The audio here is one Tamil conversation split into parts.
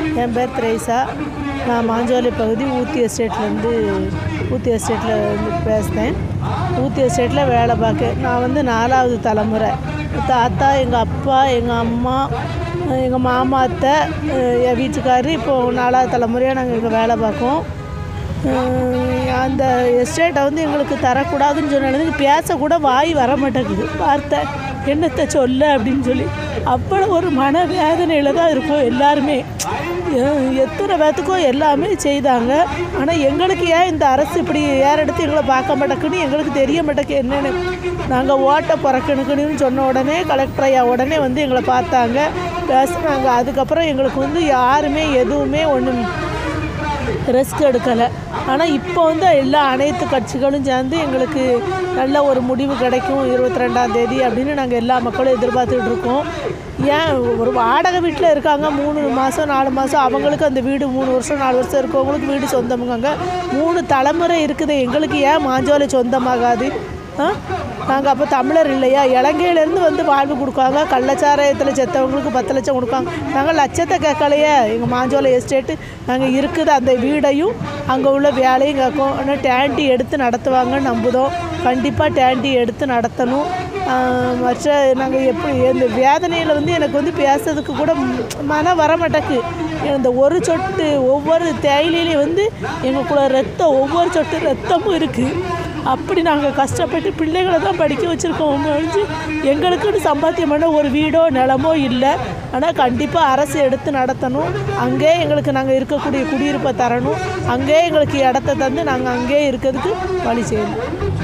என் பேர் திரேசா நான் மாஞ்சோலை பகுதி ஊத்தி எஸ்டேட்லேருந்து ஊத்தி எஸ்டேட்டில் வந்து பேசுகிறேன் ஊத்தி எஸ்டேட்டில் வேலை பார்க்க நான் வந்து நாலாவது தலைமுறை தாத்தா எங்கள் அப்பா எங்கள் அம்மா எங்கள் மாமா அத்தை என் வீட்டுக்காரரு இப்போது நாலாவது தலைமுறையாக நாங்கள் இங்கே வேலை பார்க்கோம் அஹ் அந்த எஸ்டேட்டை வந்து எங்களுக்கு தரக்கூடாதுன்னு சொன்னது பேசக்கூட வாய் வர மாட்டேங்குது வார்த்தை என்னத்தை சொல்ல அப்படின்னு சொல்லி அவ்வளோ ஒரு மன வேதனையில் தான் இருக்கும் எல்லாருமே எ- எத்தனை பேத்துக்கோ எல்லாமே செய்தாங்க ஆனால் எங்களுக்கு ஏன் இந்த அரசு இப்படி ஏறெடுத்து எங்களை பார்க்க மாட்டேக்குன்னு எங்களுக்கு தெரிய மாட்டேக்கு என்னென்னு நாங்கள் ஓட்டை பிறக்கணுக்குன்னு சொன்ன உடனே கலெக்டர் ஐயா உடனே வந்து எங்களை பார்த்தாங்க பேசுனாங்க அதுக்கப்புறம் எங்களுக்கு வந்து யாருமே எதுவுமே ஒன்றும் ரெஸ்க் எடுக்கலை ஆனால் இப்போ வந்து எல்லா அனைத்து கட்சிகளும் சேர்ந்து எங்களுக்கு நல்ல ஒரு முடிவு கிடைக்கும் இருபத்தி ரெண்டாம் தேதி அப்படின்னு நாங்கள் எல்லா மக்களும் எதிர்பார்த்துட்டு இருக்கோம் ஏன் ஒரு வாடகை வீட்டில் இருக்காங்க மூணு மாதம் நாலு மாதம் அவங்களுக்கு அந்த வீடு மூணு வருஷம் நாலு வருஷம் இருக்கவங்களுக்கு வீடு சொந்தமுங்க மூணு தலைமுறை இருக்குது எங்களுக்கு ஏன் மாஞ்சோலை சொந்தமாகாது ஆ நாங்கள் அப்போ தமிழர் இல்லையா இலங்கையிலேருந்து வந்து வாழ்வு கொடுக்காங்க கள்ளச்சாராயத்தில் செத்தவங்களுக்கு பத்து லட்சம் கொடுக்காங்க நாங்கள் லட்சத்தை கேட்கலையே எங்கள் மாஞ்சோலை எஸ்டேட்டு நாங்கள் இருக்குது அந்த வீடையும் அங்கே உள்ள வேலையும் கேட்கும் ஆனால் டேண்டி எடுத்து நடத்துவாங்கன்னு நம்புதோம் கண்டிப்பாக டேண்டி எடுத்து நடத்தணும் ஆ, மற்ற நாங்கள் எப்படி இந்த வேதனையில் வந்து எனக்கு வந்து பேசுறதுக்கு கூட ம், மனம் வர மாட்டேக்கு இந்த ஒரு சொட்டு ஒவ்வொரு தேயிலையிலையும் வந்து எங்களுக்குள்ள ரத்தம் ஒவ்வொரு சொட்டு ரத்தமும் இருக்குது அப்படி நாங்கள் கஷ்டப்பட்டு பிள்ளைகளை தான் படிக்க வச்சுருக்கோம் ஒழிஞ்சு எங்களுக்குன்னு சம்பாத்தியம் பண்ண ஒரு வீடோ நிலமோ இல்லை ஆனால் கண்டிப்பாக அரசு எடுத்து நடத்தணும் அங்கே எங்களுக்கு நாங்கள் இருக்கக்கூடிய குடியிருப்பை தரணும் அங்கே எங்களுக்கு இடத்த தந்து நாங்கள் அங்கே இருக்கிறதுக்கு வழி செய்யணும்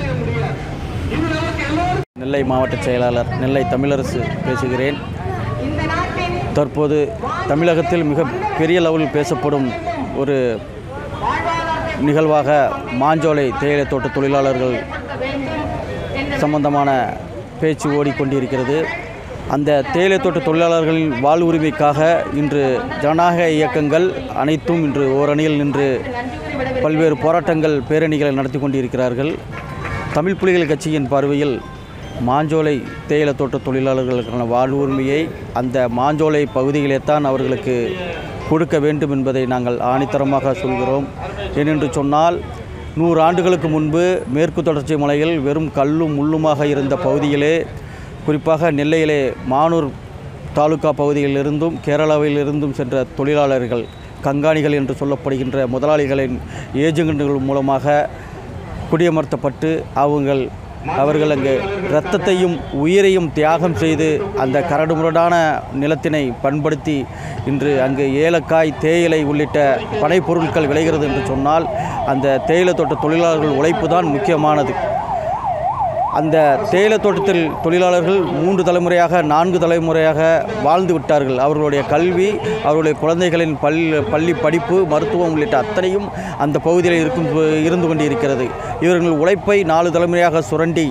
நெல்லை மாவட்ட செயலாளர் நெல்லை தமிழரசு பேசுகிறேன் தற்போது தமிழகத்தில் மிக பெரிய லெவலில் பேசப்படும் ஒரு நிகழ்வாக மாஞ்சோலை தேயிலை தோட்ட தொழிலாளர்கள் சம்பந்தமான பேச்சு ஓடிக்கொண்டிருக்கிறது அந்த தேயிலை தோட்ட தொழிலாளர்களின் வாழ்வுரிமைக்காக இன்று ஜனநாயக இயக்கங்கள் அனைத்தும் இன்று ஓரணியில் நின்று பல்வேறு போராட்டங்கள் பேரணிகளை நடத்தி கொண்டிருக்கிறார்கள் தமிழ் புலிகள் கட்சியின் பார்வையில் மாஞ்சோலை தேயிலை தோட்ட தொழிலாளர்களுக்கான வாழ்வுரிமையை அந்த மாஞ்சோலை பகுதியிலே தான் அவர்களுக்கு கொடுக்க வேண்டும் என்பதை நாங்கள் ஆணித்தரமாக சொல்கிறோம் ஏனென்று சொன்னால் நூறு ஆண்டுகளுக்கு முன்பு மேற்கு தொடர்ச்சி மலையில் வெறும் கல்லும் முள்ளுமாக இருந்த பகுதியிலே குறிப்பாக நெல்லையிலே மானூர் தாலுகா பகுதியிலிருந்தும் கேரளாவிலிருந்தும் சென்ற தொழிலாளர்கள் கங்காணிகள் என்று சொல்லப்படுகின்ற முதலாளிகளின் ஏஜென்ட்டுகள் மூலமாக குடியமர்த்தப்பட்டு அவங்கள் அவர்கள் அங்கு இரத்தத்தையும் உயிரையும் தியாகம் செய்து அந்த கரடுமுரடான நிலத்தினை பண்படுத்தி இன்று அங்கு ஏலக்காய் தேயிலை உள்ளிட்ட பனைப்பொருட்கள் விளைகிறது என்று சொன்னால் அந்த தேயிலை தோட்ட தொழிலாளர்கள் உழைப்பு தான் முக்கியமானது அந்த தேயிலை தோட்டத்தில் தொழிலாளர்கள் மூன்று தலைமுறையாக நான்கு தலைமுறையாக வாழ்ந்து விட்டார்கள் அவர்களுடைய கல்வி அவர்களுடைய குழந்தைகளின் பல் பள்ளி படிப்பு மருத்துவம் உள்ளிட்ட அத்தனையும் அந்த பகுதியில் இருக்கும் இருந்து கொண்டிருக்கிறது இவர்கள் உழைப்பை நாலு தலைமுறையாக சுரண்டி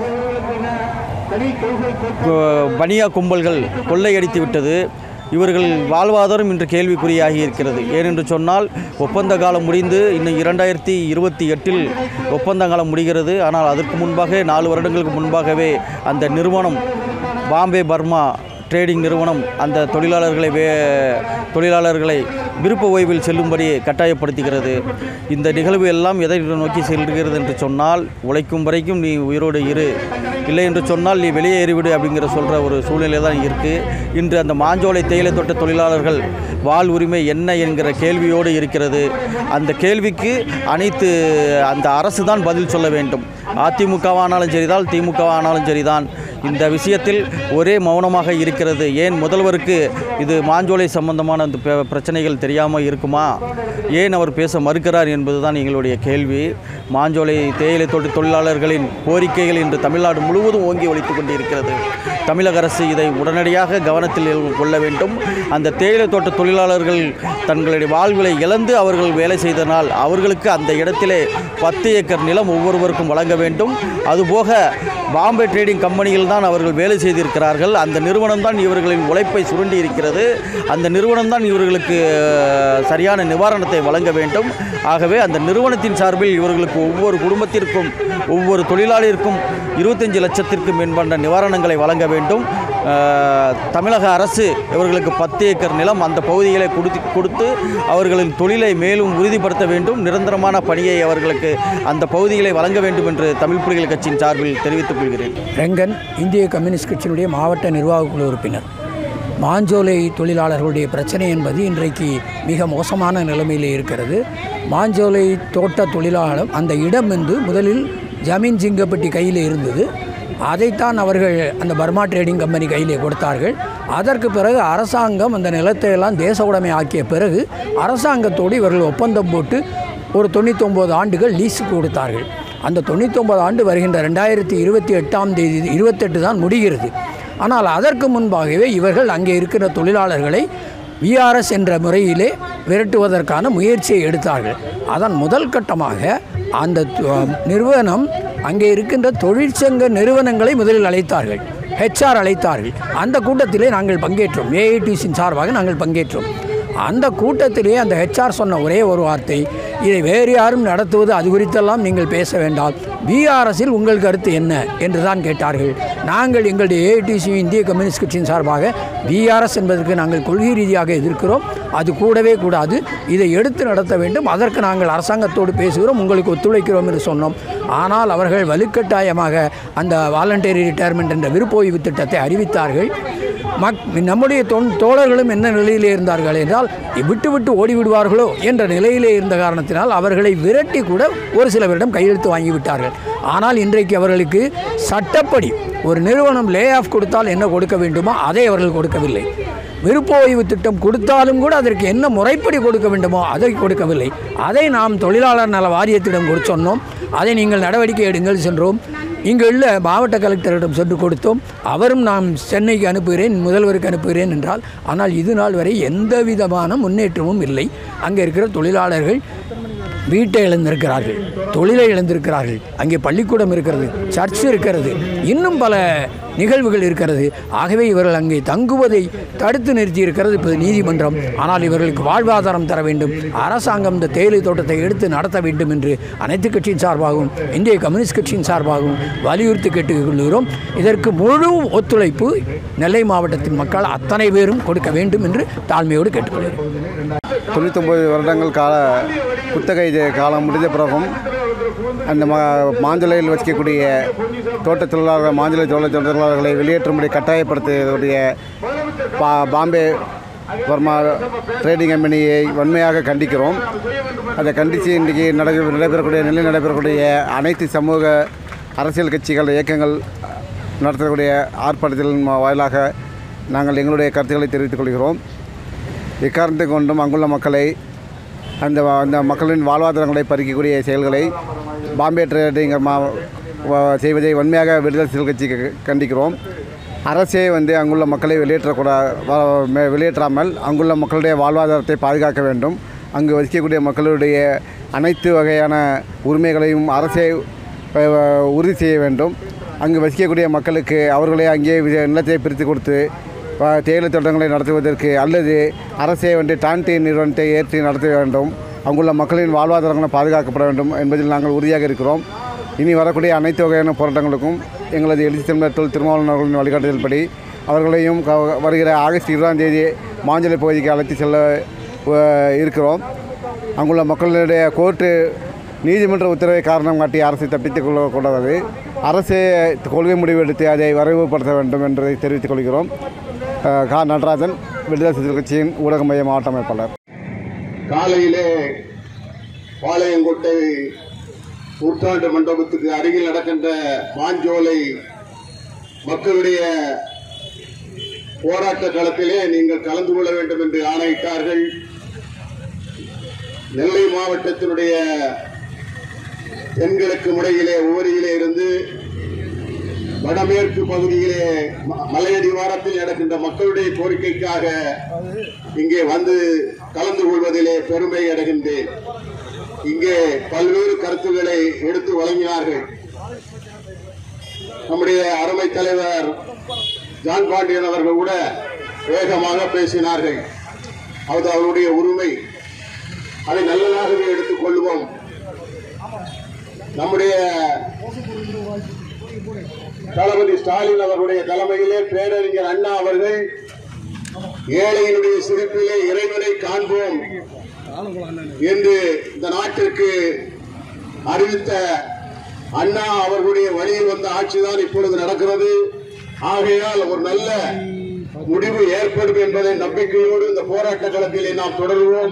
கு- பனியா கும்பல்கள் கொள்ளையடித்து விட்டது இவர்கள் வாழ்வாதாரம் இன்று கேள்விக்குறியாகி இருக்கிறது ஏனென்று சொன்னால் ஒப்பந்த காலம் முடிந்து இன்னும் இரண்டாயிரத்தி இருபத்தி எட்டில் ஒப்பந்த காலம் முடிகிறது ஆனால் அதற்கு முன்பாக நாலு வருடங்களுக்கு முன்பாகவே அந்த நிறுவனம் பாம்பே பர்மா ட்ரேடிங் நிறுவனம் அந்த தொழிலாளர்களை வே தொழிலாளர்களை விருப்ப ஓய்வில் செல்லும்படி கட்டாயப்படுத்துகிறது இந்த நிகழ்வு எல்லாம் எதை நோக்கி செல்கிறது என்று சொன்னால் உழைக்கும் வரைக்கும் நீ உயிரோடு இரு இல்லை என்று சொன்னால் நீ வெளியேறிவிடு அப்படிங்கிற சொல்கிற ஒரு சூழ்நிலை தான் இருக்குது இன்று அந்த மாஞ்சோலை தேயிலை தோட்ட தொழிலாளர்கள் வாழ் உரிமை என்ன என்கிற கேள்வியோடு இருக்கிறது அந்த கேள்விக்கு அனைத்து அந்த அரசு தான் பதில் சொல்ல வேண்டும் அதிமுகவானாலும் சரிதான் திமுகவானாலும் சரிதான் இந்த விஷயத்தில் ஒரே மௌனமாக இருக்கிறது ஏன் முதல்வருக்கு இது மாஞ்சோலை சம்பந்தமான அந்த ப- பிரச்சனைகள் தெரியாமல் இருக்குமா ஏன் அவர் பேச மறுக்கிறார் என்பதுதான் எங்களுடைய கேள்வி மாஞ்சோலை தேயிலை தோட்ட தொழிலாளர்களின் கோரிக்கைகள் இன்று தமிழ்நாடு முழுவதும் ஓங்கி ஒலித்துக் கொண்டிருக்கிறது தமிழக அரசு இதை உடனடியாக கவனத்தில் கொள்ள வேண்டும் அந்த தேயிலை தோட்ட தொழிலாளர்கள் தங்களுடைய வாழ்வுகளை இழந்து அவர்கள் வேலை செய்தனால் அவர்களுக்கு அந்த இடத்திலே பத்து ஏக்கர் நிலம் ஒவ்வொருவருக்கும் வழங்க வேண்டும் அதுபோக பாம்பே ட்ரேடிங் கம்பெனியில் தான் அவர்கள் வேலை செய்திருக்கிறார்கள் அந்த நிறுவனம் தான் இவர்களின் உழைப்பை சுருண்டி இருக்கிறது அந்த நிறுவனம் தான் இவர்களுக்கு அஹ், சரியான நிவாரணத்தை வழங்க வேண்டும் ஆகவே அந்த நிறுவனத்தின் சார்பில் இவர்களுக்கு ஒவ்வொரு குடும்பத்திற்கும் ஒவ்வொரு தொழிலாளிற்கும் இருபத்தஞ்சு லட்சத்திற்கும் மேற்பட்ட நிவாரணங்களை வழங்க வேண்டும் அஹ், தமிழக அரசு இவர்களுக்கு பத்து ஏக்கர் நிலம் அந்த பகுதிகளை கொடுத்து கொடுத்து அவர்களின் தொழிலை மேலும் உறுதிப்படுத்த வேண்டும் நிரந்தரமான பணியை அவர்களுக்கு அந்த பகுதிகளை வழங்க வேண்டும் என்று தமிழ் புலிகள் கட்சியின் சார்பில் தெரிவித்துக் கொள்கிறேன் ரெங்கன் இந்திய கம்யூனிஸ்ட் கட்சியினுடைய மாவட்ட நிர்வாகக் குழு உறுப்பினர் மாஞ்சோலை தொழிலாளர்களுடைய பிரச்சனை என்பது இன்றைக்கு மிக மோசமான நிலைமையில் இருக்கிறது மாஞ்சோலை தோட்ட தொழிலாளர் அந்த இடம் வந்து முதலில் ஜமீன் சிங்கப்பட்டி கையில் இருந்தது அதைத்தான் அவர்கள் அந்த பர்மா ட்ரேடிங் கம்பெனி கையிலே கொடுத்தார்கள் அதற்கு பிறகு அரசாங்கம் அந்த நிலத்தை எல்லாம் தேச உடைமை ஆக்கிய பிறகு அரசாங்கத்தோடு இவர்கள் ஒப்பந்தம் போட்டு ஒரு தொண்ணூத்தொம்பது ஆண்டுகள் லீஸுக்கு கொடுத்தார்கள் அந்த தொண்ணூத்தொம்பது ஆண்டு வருகின்ற ரெண்டாயிரத்தி இருபத்தி எட்டாம் தேதி இருபத்தெட்டு தான் முடிகிறது ஆனால் அதற்கு முன்பாகவே இவர்கள் அங்கே இருக்கிற தொழிலாளர்களை விஆர்எஸ் என்ற முறையிலே விரட்டுவதற்கான முயற்சியை எடுத்தார்கள் அதன் முதல் கட்டமாக அந்த து- நிறுவனம் அங்கே இருக்கின்ற தொழிற்சங்க நிறுவனங்களை முதலில் அழைத்தார்கள் ஹெச்ஆர் அழைத்தார்கள் அந்த கூட்டத்திலே நாங்கள் பங்கேற்றோம் ஏஐடிசியின் சார்பாக நாங்கள் பங்கேற்றோம் அந்த கூட்டத்திலே அந்த ஹெச்ஆர் சொன்ன ஒரே ஒரு வார்த்தை இதை வேறு யாரும் நடத்துவது அது குறித்தெல்லாம் நீங்கள் பேச வேண்டாம் பிஆர்எஸில் உங்கள் கருத்து என்ன என்று தான் கேட்டார்கள் நாங்கள் எங்களுடைய ஏஐடிசி இந்திய கம்யூனிஸ்ட் கட்சியின் சார்பாக பிஆர்எஸ் என்பதற்கு நாங்கள் கொள்கை ரீதியாக எதிர்க்கிறோம் அது கூடவே கூடாது இதை எடுத்து நடத்த வேண்டும் அதற்கு நாங்கள் அரசாங்கத்தோடு பேசுகிறோம் உங்களுக்கு ஒத்துழைக்கிறோம் என்று சொன்னோம் ஆனால் அவர்கள் வலுக்கட்டாயமாக அந்த வாலண்டரி ரிட்டையர்மெண்ட் என்ற விருப்ப ஓய்வு திட்டத்தை அறிவித்தார்கள் மக் நம்முடைய தொன் தோழர்களும் என்ன நிலையிலே இருந்தார்கள் என்றால் விட்டு விட்டு ஓடி விடுவார்களோ என்ற நிலையிலே இருந்த காரணத்தினால் அவர்களை விரட்டி கூட ஒரு சிலவரிடம் கையெழுத்து வாங்கிவிட்டார்கள் ஆனால் இன்றைக்கு அவர்களுக்கு சட்டப்படி ஒரு நிறுவனம் லே ஆஃப் கொடுத்தால் என்ன கொடுக்க வேண்டுமோ அதை அவர்கள் கொடுக்கவில்லை விருப்ப ஓய்வு திட்டம் கொடுத்தாலும் கூட அதற்கு என்ன முறைப்படி கொடுக்க வேண்டுமோ அதை கொடுக்கவில்லை அதை நாம் தொழிலாளர் நல வாரியத்திடம் கொடு சொன்னோம் அதை நீங்கள் நடவடிக்கை எடுங்கள் சென்றோம் இங்கு உள்ள மாவட்ட கலெக்டரிடம் சென்று கொடுத்தோம் அவரும் நாம் சென்னைக்கு அனுப்புகிறேன் முதல்வருக்கு அனுப்புகிறேன் என்றால் ஆனால் இது நாள் வரை எந்த விதமான முன்னேற்றமும் இல்லை அங்கே இருக்கிற தொழிலாளர்கள் வீட்டை இழந்திருக்கிறார்கள் தொழிலை இழந்திருக்கிறார்கள் அங்கே பள்ளிக்கூடம் இருக்கிறது சர்ச் இருக்கிறது இன்னும் பல நிகழ்வுகள் இருக்கிறது ஆகவே இவர்கள் அங்கே தங்குவதை தடுத்து நிறுத்தி இருக்கிறது இப்போ நீதிமன்றம் ஆனால் இவர்களுக்கு வாழ்வாதாரம் தர வேண்டும் அரசாங்கம் இந்த தேயிலை தோட்டத்தை எடுத்து நடத்த வேண்டும் என்று அனைத்து கட்சியின் சார்பாகவும் இந்திய கம்யூனிஸ்ட் கட்சியின் சார்பாகவும் வலியுறுத்தி கேட்டுக்கொள்கிறோம் இதற்கு முழு ஒத்துழைப்பு நெல்லை மாவட்டத்தின் மக்கள் அத்தனை பேரும் கொடுக்க வேண்டும் என்று தாழ்மையோடு கேட்டுக்கொள்கிறேன் தொண்ணூத்தொம்பது வருடங்கள் கால குத்தகை இது காலம் முடிந்த பிறகும் அந்த மா மாஞ்சலையில் வசிக்கக்கூடிய தோட்டத் தொழிலாளர்கள் மாஞ்சலை தோட்ட தொழிலாளர்களை வெளியேற்றும்படி கட்டாயப்படுத்துவதுடைய பா பாம்பே வர்மா ட்ரேடிங் கம்பெனியை வன்மையாக கண்டிக்கிறோம் அதை கண்டித்து இன்றைக்கி நட நடைபெறக்கூடிய நிலை நடைபெறக்கூடிய அனைத்து சமூக அரசியல் கட்சிகள் இயக்கங்கள் நடத்தக்கூடிய ஆர்ப்பாட்டத்தின் வாயிலாக நாங்கள் எங்களுடைய கருத்துக்களை தெரிவித்துக் கொள்கிறோம் எக்காரணத்தை கொண்டும் அங்குள்ள மக்களை அந்த வ- அந்த மக்களின் வாழ்வாதாரங்களை பறிக்கக்கூடிய செயல்களை பாம்பே ட்ரேடிங் மா வ- செய்வதை வன்மையாக விடுதலை சிறுத்தை கட்சி க- கண்டிக்கிறோம் அரசே வந்து அங்குள்ள மக்களை வெளியேற்றக்கூடா வ- மே- வெளியேற்றாமல் அங்குள்ள மக்களுடைய வாழ்வாதாரத்தை பாதுகாக்க வேண்டும் அங்கு வசிக்கக்கூடிய மக்களுடைய அனைத்து வகையான உரிமைகளையும் அரசே அஹ், உறுதி செய்ய வேண்டும் அங்கு வசிக்கக்கூடிய மக்களுக்கு அவர்களே அங்கேயே வி- நிலத்தை பிரித்து கொடுத்து அஹ், தேயிலை தோட்டங்களை நடத்துவதற்கு அல்லது அரசே வந்து டான்டி நிறுவனத்தை ஏற்றி நடத்த வேண்டும் அங்குள்ள மக்களின் வாழ்வாதாரங்களும் பாதுகாக்கப்பட வேண்டும் என்பதில் நாங்கள் உறுதியாக இருக்கிறோம் இனி வரக்கூடிய அனைத்து வகையான போராட்டங்களுக்கும் எங்களது எழுச்சி தமிழர் தொல் திருமாவளவன் அவர்களின் வழிகாட்டுதல்படி அவர்களையும் க- வருகிற ஆகஸ்ட் இருபதாம் தேதி மாஞ்சலை பகுதிக்கு அழைத்து செல்ல அஹ், இருக்கிறோம் அங்குள்ள மக்களுடைய கோர்ட்டு நீதிமன்ற உத்தரவை காரணம் காட்டி அரசை தப்பித்துக் கொள்ளக்கூடாது அரசே கொள்கை முடிவு எடுத்து அதை வரைவுபடுத்த வேண்டும் என்பதை தெரிவித்துக் கொள்கிறோம் அஹ், கா நடராஜன் விடுதலை சிறுத்தைகள் கட்சியின் ஊடக மைய மாவட்ட அமைப்பாளர் காலையிலே பாளையங்கோட்டை நூற்றாண்டு மண்டபத்துக்கு அருகில் நடக்கின்ற மாஞ்சோலை மக்களுடைய போராட்ட களத்திலே நீங்கள் கலந்து கொள்ள வேண்டும் என்று ஆணையிட்டார்கள் நெல்லை மாவட்டத்தினுடைய தென்கிழக்கு முனையிலே உவரியிலே இருந்து வடமேற்கு பகுதியிலே ம- மலையடிவாரத்தில் நடக்கின்ற மக்களுடைய கோரிக்கைக்காக இங்கே வந்து கலந்து கொள்வதிலே பெருமை அடைகின்றேன் இங்கே பல்வேறு கருத்துக்களை எடுத்து வழங்கினார்கள் நம்முடைய அருமை தலைவர் ஜான் பாண்டியன் அவர்கள் கூட வேகமாக பேசினார்கள் அது அவருடைய உரிமை அதை நல்லதாகவே எடுத்துக் கொள்வோம் நம்முடைய தளபதி ஸ்டாலின் அவர்களுடைய தலைமையிலே பேரறிஞர் அண்ணா அவர்கள் ஏழையினுடைய சிரிப்பிலே இறைவனை காண்போம் என்று இந்த நாட்டிற்கு அறிவித்த அண்ணா அவர்களுடைய வழியில் வந்த ஆட்சிதான் இப்பொழுது நடக்கிறது ஆகையால் ஒரு நல்ல முடிவு ஏற்படும் என்பதை நம்பிக்கையோடு இந்த போராட்ட களத்திலே நாம் தொடருவோம்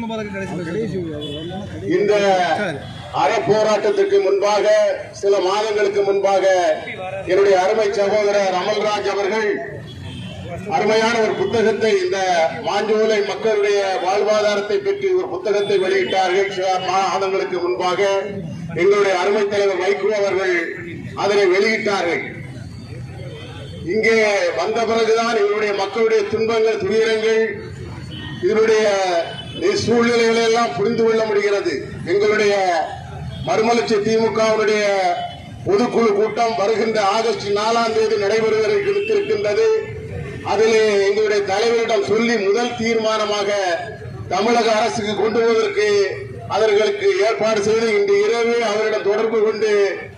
இந்த அறப்போராட்டத்திற்கு முன்பாக சில மாதங்களுக்கு முன்பாக என்னுடைய அருமை சகோதரர் அமல்ராஜ் அவர்கள் அருமையான ஒரு புத்தகத்தை இந்த மாஞ்சோலை மக்களுடைய வாழ்வாதாரத்தை பற்றி ஒரு புத்தகத்தை வெளியிட்டார்கள் சில மாதங்களுக்கு முன்பாக எங்களுடைய அருமை தலைவர் வைகோ அவர்கள் அதனை வெளியிட்டார்கள் இங்கே வந்த பிறகுதான் எங்களுடைய மக்களுடைய துன்பங்கள் துயரங்கள் இதனுடைய சூழ்நிலைகளை எல்லாம் புரிந்து கொள்ள முடிகிறது எங்களுடைய மறுமலர்ச்சி திமுகவினுடைய பொதுக்குழு கூட்டம் வருகின்ற ஆகஸ்ட் நாலாம் தேதி நடைபெறுவதற்கு அதிலே எங்களுடைய தலைவரிடம் சொல்லி முதல் தீர்மானமாக தமிழக அரசுக்கு கொண்டு வருவதற்கு அவர்களுக்கு ஏற்பாடு செய்து இன்று இரவு அவரிடம் தொடர்பு கொண்டு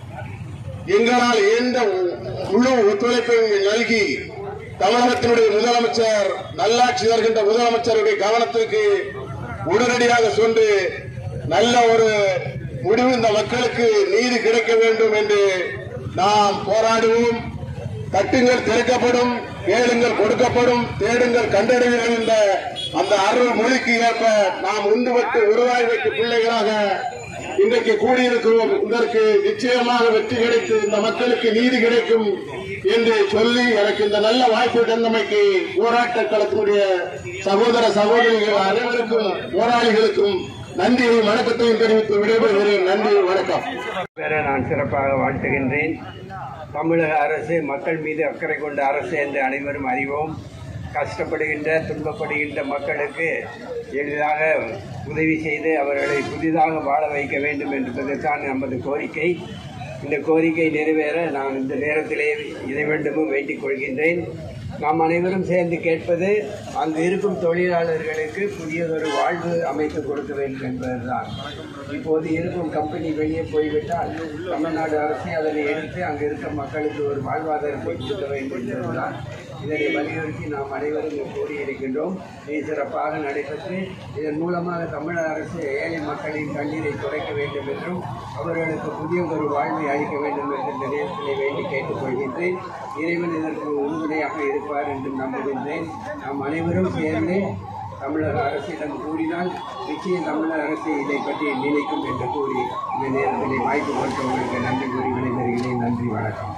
எங்களால் எந்த முழு ஒத்துழைப்பை நல்கி தமிழகத்தினுடைய முதலமைச்சர் நல்லாட்சி தருகின்ற முதலமைச்சருடைய கவனத்திற்கு உடனடியாக சென்று நல்ல ஒரு முடிவு இந்த மக்களுக்கு நீதி கிடைக்க வேண்டும் என்று நாம் போராடுவோம் தட்டுங்கள் திறக்கப்படும் கேளுங்கள் கொடுக்கப்படும் தேடுங்கள் கண்டறிவீர்கள் என்ற அந்த அருள் மொழிக்கு ஏற்ப நாம் உண்டு விட்டு உருவாய் வைத்து பிள்ளைகளாக இன்றைக்கு கூடியிருக்கிறோம் இதற்கு நிச்சயமாக வெற்றி கிடைத்து இந்த மக்களுக்கு நீதி கிடைக்கும் என்று சொல்லி எனக்கு இந்த நல்ல வாய்ப்பு தந்தமைக்கு போராட்ட களத்தினுடைய சகோதர சகோதரிகள் அனைவருக்கும் போராளிகளுக்கும் நன்றியையும் வணக்கத்தையும் தெரிவித்து விடைபெறுகிறேன் நன்றி வணக்கம் பெற நான் சிறப்பாக வாழ்த்துகின்றேன் தமிழக அரசு மக்கள் மீது அக்கறை கொண்ட அரசு என்று அனைவரும் அறிவோம் கஷ்டப்படுகின்ற துன்பப்படுகின்ற மக்களுக்கு எளிதாக உதவி செய்து அவர்களை புதிதாக வாழ வைக்க வேண்டும் என்பதுதான் நமது கோரிக்கை இந்த கோரிக்கை நிறைவேற நான் இந்த நேரத்திலே இதை வேண்டுமும் வேண்டிக் கொள்கின்றேன் நாம் அனைவரும் சேர்ந்து கேட்பது அங்கு இருக்கும் தொழிலாளர்களுக்கு புதியதொரு வாழ்வு அமைத்து கொடுக்க வேண்டும் என்பதுதான் இப்போது இருக்கும் கம்பெனி வெளியே போய்விட்டால் தமிழ்நாடு அரசு அதனை எடுத்து அங்கு இருக்கும் மக்களுக்கு ஒரு வாழ்வாதாரத்தை கொடுக்க வேண்டும் என்பதுதான் இதனை வலியுறுத்தி நாம் அனைவரும் இங்கு கூறியிருக்கின்றோம் இது சிறப்பாக நடைபெற்று இதன் மூலமாக தமிழக அரசு ஏழை மக்களின் கண்ணீரை துடைக்க வேண்டும் என்றும் அவர்களுக்கு புதிய ஒரு வாழ்வை அளிக்க வேண்டும் என்ற இந்த நேரத்திலே வேண்டி கேட்டுக்கொள்கின்றேன் இறைவன் இதற்கு உறுதுணையாக இருப்பார் என்று நம்புகின்றேன் நாம் அனைவரும் சேர்ந்து தமிழக அரசிடம் கூறினால் நிச்சயம் தமிழக அரசு இதை பற்றி நினைக்கும் என்று கூறி இந்த நேரத்திலே வாய்ப்பு கொடுத்தவர்களுக்கு நன்றி கூறி விடைபெறுகிறேன் நன்றி வணக்கம்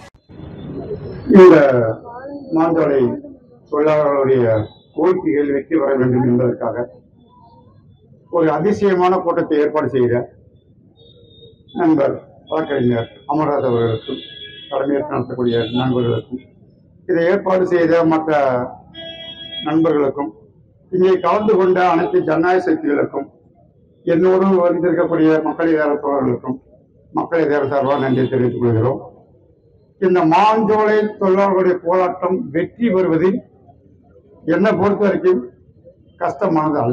இந்த மாந்தோலை தொழிலாளர்களுடைய கோரிக்கைகள் வெற்றி பெற வேண்டும் என்பதற்காக ஒரு அதிசயமான கூட்டத்தை ஏற்பாடு செய்த நண்பர் வழக்கறிஞர் அமர்ராஜ் அவர்களுக்கும் தலைமையேற்று நடத்தக்கூடிய நண்பர்களுக்கும் இதை ஏற்பாடு செய்த மற்ற நண்பர்களுக்கும் இங்கே கலந்து கொண்ட அனைத்து ஜனநாயக சக்திகளுக்கும் என்னோடு வந்திருக்கக்கூடிய மக்கள் இதர தோழர்களுக்கும் மக்கள் இதர சார்பாக நன்றி தெரிவித்துக் கொள்கிறோம் இந்த மாஞ்சோலை தொழிலாளர்களுடைய போராட்டம் வெற்றி பெறுவதில் என்னை பொறுத்த வரைக்கும் கஷ்டமானது அல்ல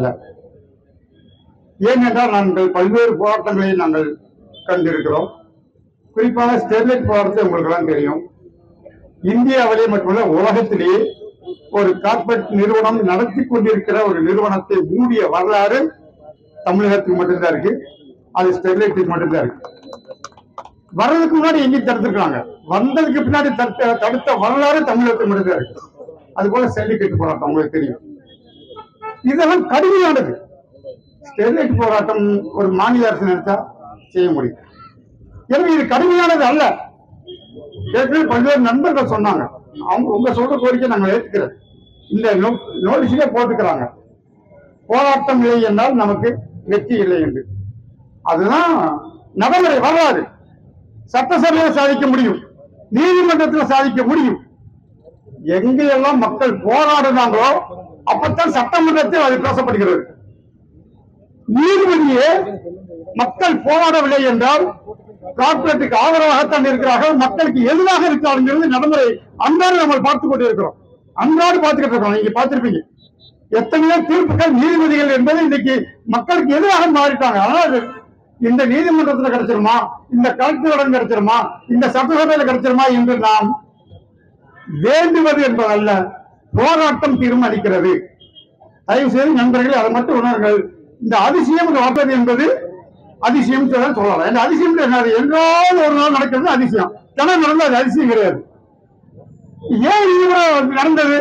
ஏனென்றால் நாங்கள் பல்வேறு போராட்டங்களை நாங்கள் கண்டிருக்கிறோம் குறிப்பாக ஸ்டெர்லைட் போராட்டத்தை உங்களுக்கு எல்லாம் தெரியும் இந்தியாவிலே மட்டுமல்ல உலகத்திலேயே ஒரு கார்பரேட் நிறுவனம் நடத்தி கொண்டிருக்கிற ஒரு நிறுவனத்தை மூடிய வரலாறு தமிழகத்துக்கு மட்டும்தான் இருக்கு அது ஸ்டெர்லைட்டுக்கு மட்டும்தான் இருக்கு வர்றதுக்கு முன்னாடி எங்கேயும் தடுத்துருக்காங்க வந்ததுக்கு பின்னாடி தடுத்த தடுத்த வரலாறு தமிழகத்துக்கு மட்டும்தான் இருக்கு அது போல ஸ்டெர்லைட் போராட்டம் உங்களுக்கு தெரியும் இதெல்லாம் கடுமையானது ஸ்டெர்லைட் போராட்டம் ஒரு மாநில அரசு நினைச்சா செய்ய முடியும் எனவே இது கடுமையானது அல்ல ஏற்கனவே பல்வேறு நண்பர்கள் சொன்னாங்க அவங்க உங்க சொல்ற கோரிக்கை நாங்கள் ஏற்றுக்கிறோம் இந்த நோட்டீஸ்லயே போட்டுக்கிறாங்க போராட்டம் இல்லை என்றால் நமக்கு வெற்றி இல்லை என்று அதுதான் நடைமுறை வரலாறு சட்டசபையில் சாதிக்க முடியும் நீதிமன்றத்தில் சாதிக்க முடியும் எங்கெல்லாம் மக்கள் போராடுனாங்களோ அப்பத்தான் சட்டமன்றத்தில் அது பேசப்படுகிறது நீதிபதியே மக்கள் போராடவில்லை என்றால் கார்பரேட்டுக்கு ஆதரவாகத்தான் இருக்கிறார்கள் மக்களுக்கு எதிராக இருக்கிறார்கள் நடைமுறை அன்றாடு நம்ம பார்த்துக் கொண்டு இருக்கிறோம் அன்றாடு பார்த்துக்கிட்டு இருக்கோம் நீங்க பார்த்திருப்பீங்க எத்தனையோ தீர்ப்புகள் நீதிபதிகள் என்பது இன்னைக்கு மக்களுக்கு எதிராக மாறிட்டாங்க ஆனால் அது இந்த நீதிமன்றத்துல கிடைச்சிருமா இந்த கலெக்டரிடம் கிடைச்சிருமா இந்த சட்டசபையில கிடைச்சிருமா என்று நாம் வேண்டுவது என்பதல்ல போராட்டம் தீர்மானிக்கிறது தயவு செய்து நண்பர்களே அதை மட்டும் உணருங்கள் இந்த அதிசயம் வார்த்தை என்பது அதிசயம் சொல்ல சொல்லலாம் இந்த அதிசயம் என்னது என்றால் ஒரு நாள் நடக்கிறது அதிசயம் தினம் நடந்தது அது அதிசயம் கிடையாது ஏன் இது கூட நடந்தது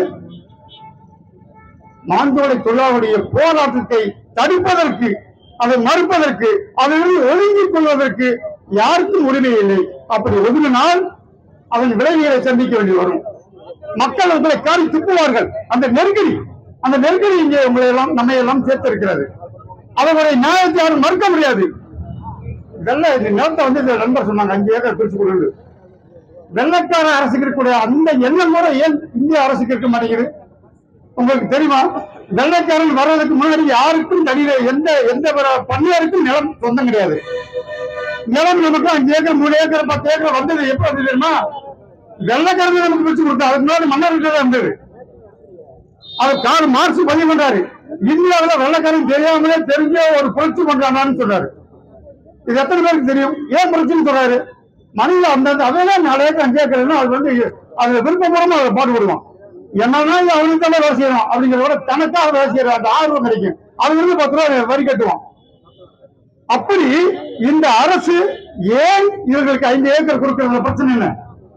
மாந்தோலை தொழிலாளருடைய போராட்டத்தை தடுப்பதற்கு அதை மறுப்பதற்கு அதிலிருந்து ஒதுங்கிக் கொள்வதற்கு யாருக்கும் உரிமை இல்லை அப்படி ஒதுங்கினால் அதன் விளைவுகளை சந்திக்க வேண்டி வரும் மக்கள் உங்களை காரி துப்புவார்கள் அந்த நெருக்கடி அந்த நெருக்கடி இங்கே உங்களை எல்லாம் நம்மை எல்லாம் சேர்த்திருக்கிறது அவர்களுடைய நியாயத்தை யாரும் மறுக்க முடியாது வெள்ள இந்த நிலத்தை வந்து இந்த நண்பர் சொன்னாங்க அஞ்சு ஏக்கர் பிரிச்சு கொடுங்க வெள்ளக்கார அரசுக்கு இருக்கக்கூடிய அந்த எண்ணம் கூட ஏன் இந்திய அரசுக்கு இருக்க மாட்டேங்குது உங்களுக்கு தெரியுமா வெள்ளைக்காரன் வர்றதுக்கு முன்னாடி யாருக்கும் தனியில எந்த எந்த ஒரு பண்ணையாருக்கும் நிலம் சொந்தம் கிடையாது நிலம் நமக்கு அஞ்சு ஏக்கர் மூணு ஏக்கர் பத்து ஏக்கர் வந்தது எப்ப வந்து தெரியுமா வெள்ளைக்காரன் நமக்கு பிரிச்சு கொடுத்தா அதுக்கு முன்னாடி மன்னர்கிட்ட தான் இருந்தது அவர் கால் மார்க்ஸ் பதிவு பண்றாரு இந்தியாவுல வெள்ளைக்காரன் தெரியாமலே தெரிஞ்ச ஒரு புரட்சி பண்றானான்னு சொன்னாரு இது எத்தனை பேருக்கு தெரியும் ஏன் புரட்சின்னு சொல்றாரு மனித அந்த அதெல்லாம் நாலு ஏக்கர் அஞ்சு ஏக்கர் அது வந்து அதுல விருப்பபூர்வமா அதை பாடுபடுவான் என்னன்னா இது அவனுக்கு தான் வேலை செய்யணும் அப்படிங்கிறத விட தனக்காக வேலை செய்யற அந்த ஆர்வம் கிடைக்கும் அதுல இருந்து பத்து ரூபா வரி கட்டுவான் அப்படி இந்த அரசு ஏன் இவர்களுக்கு ஐந்து ஏக்கர் கொடுக்கிற பிரச்சனை என்ன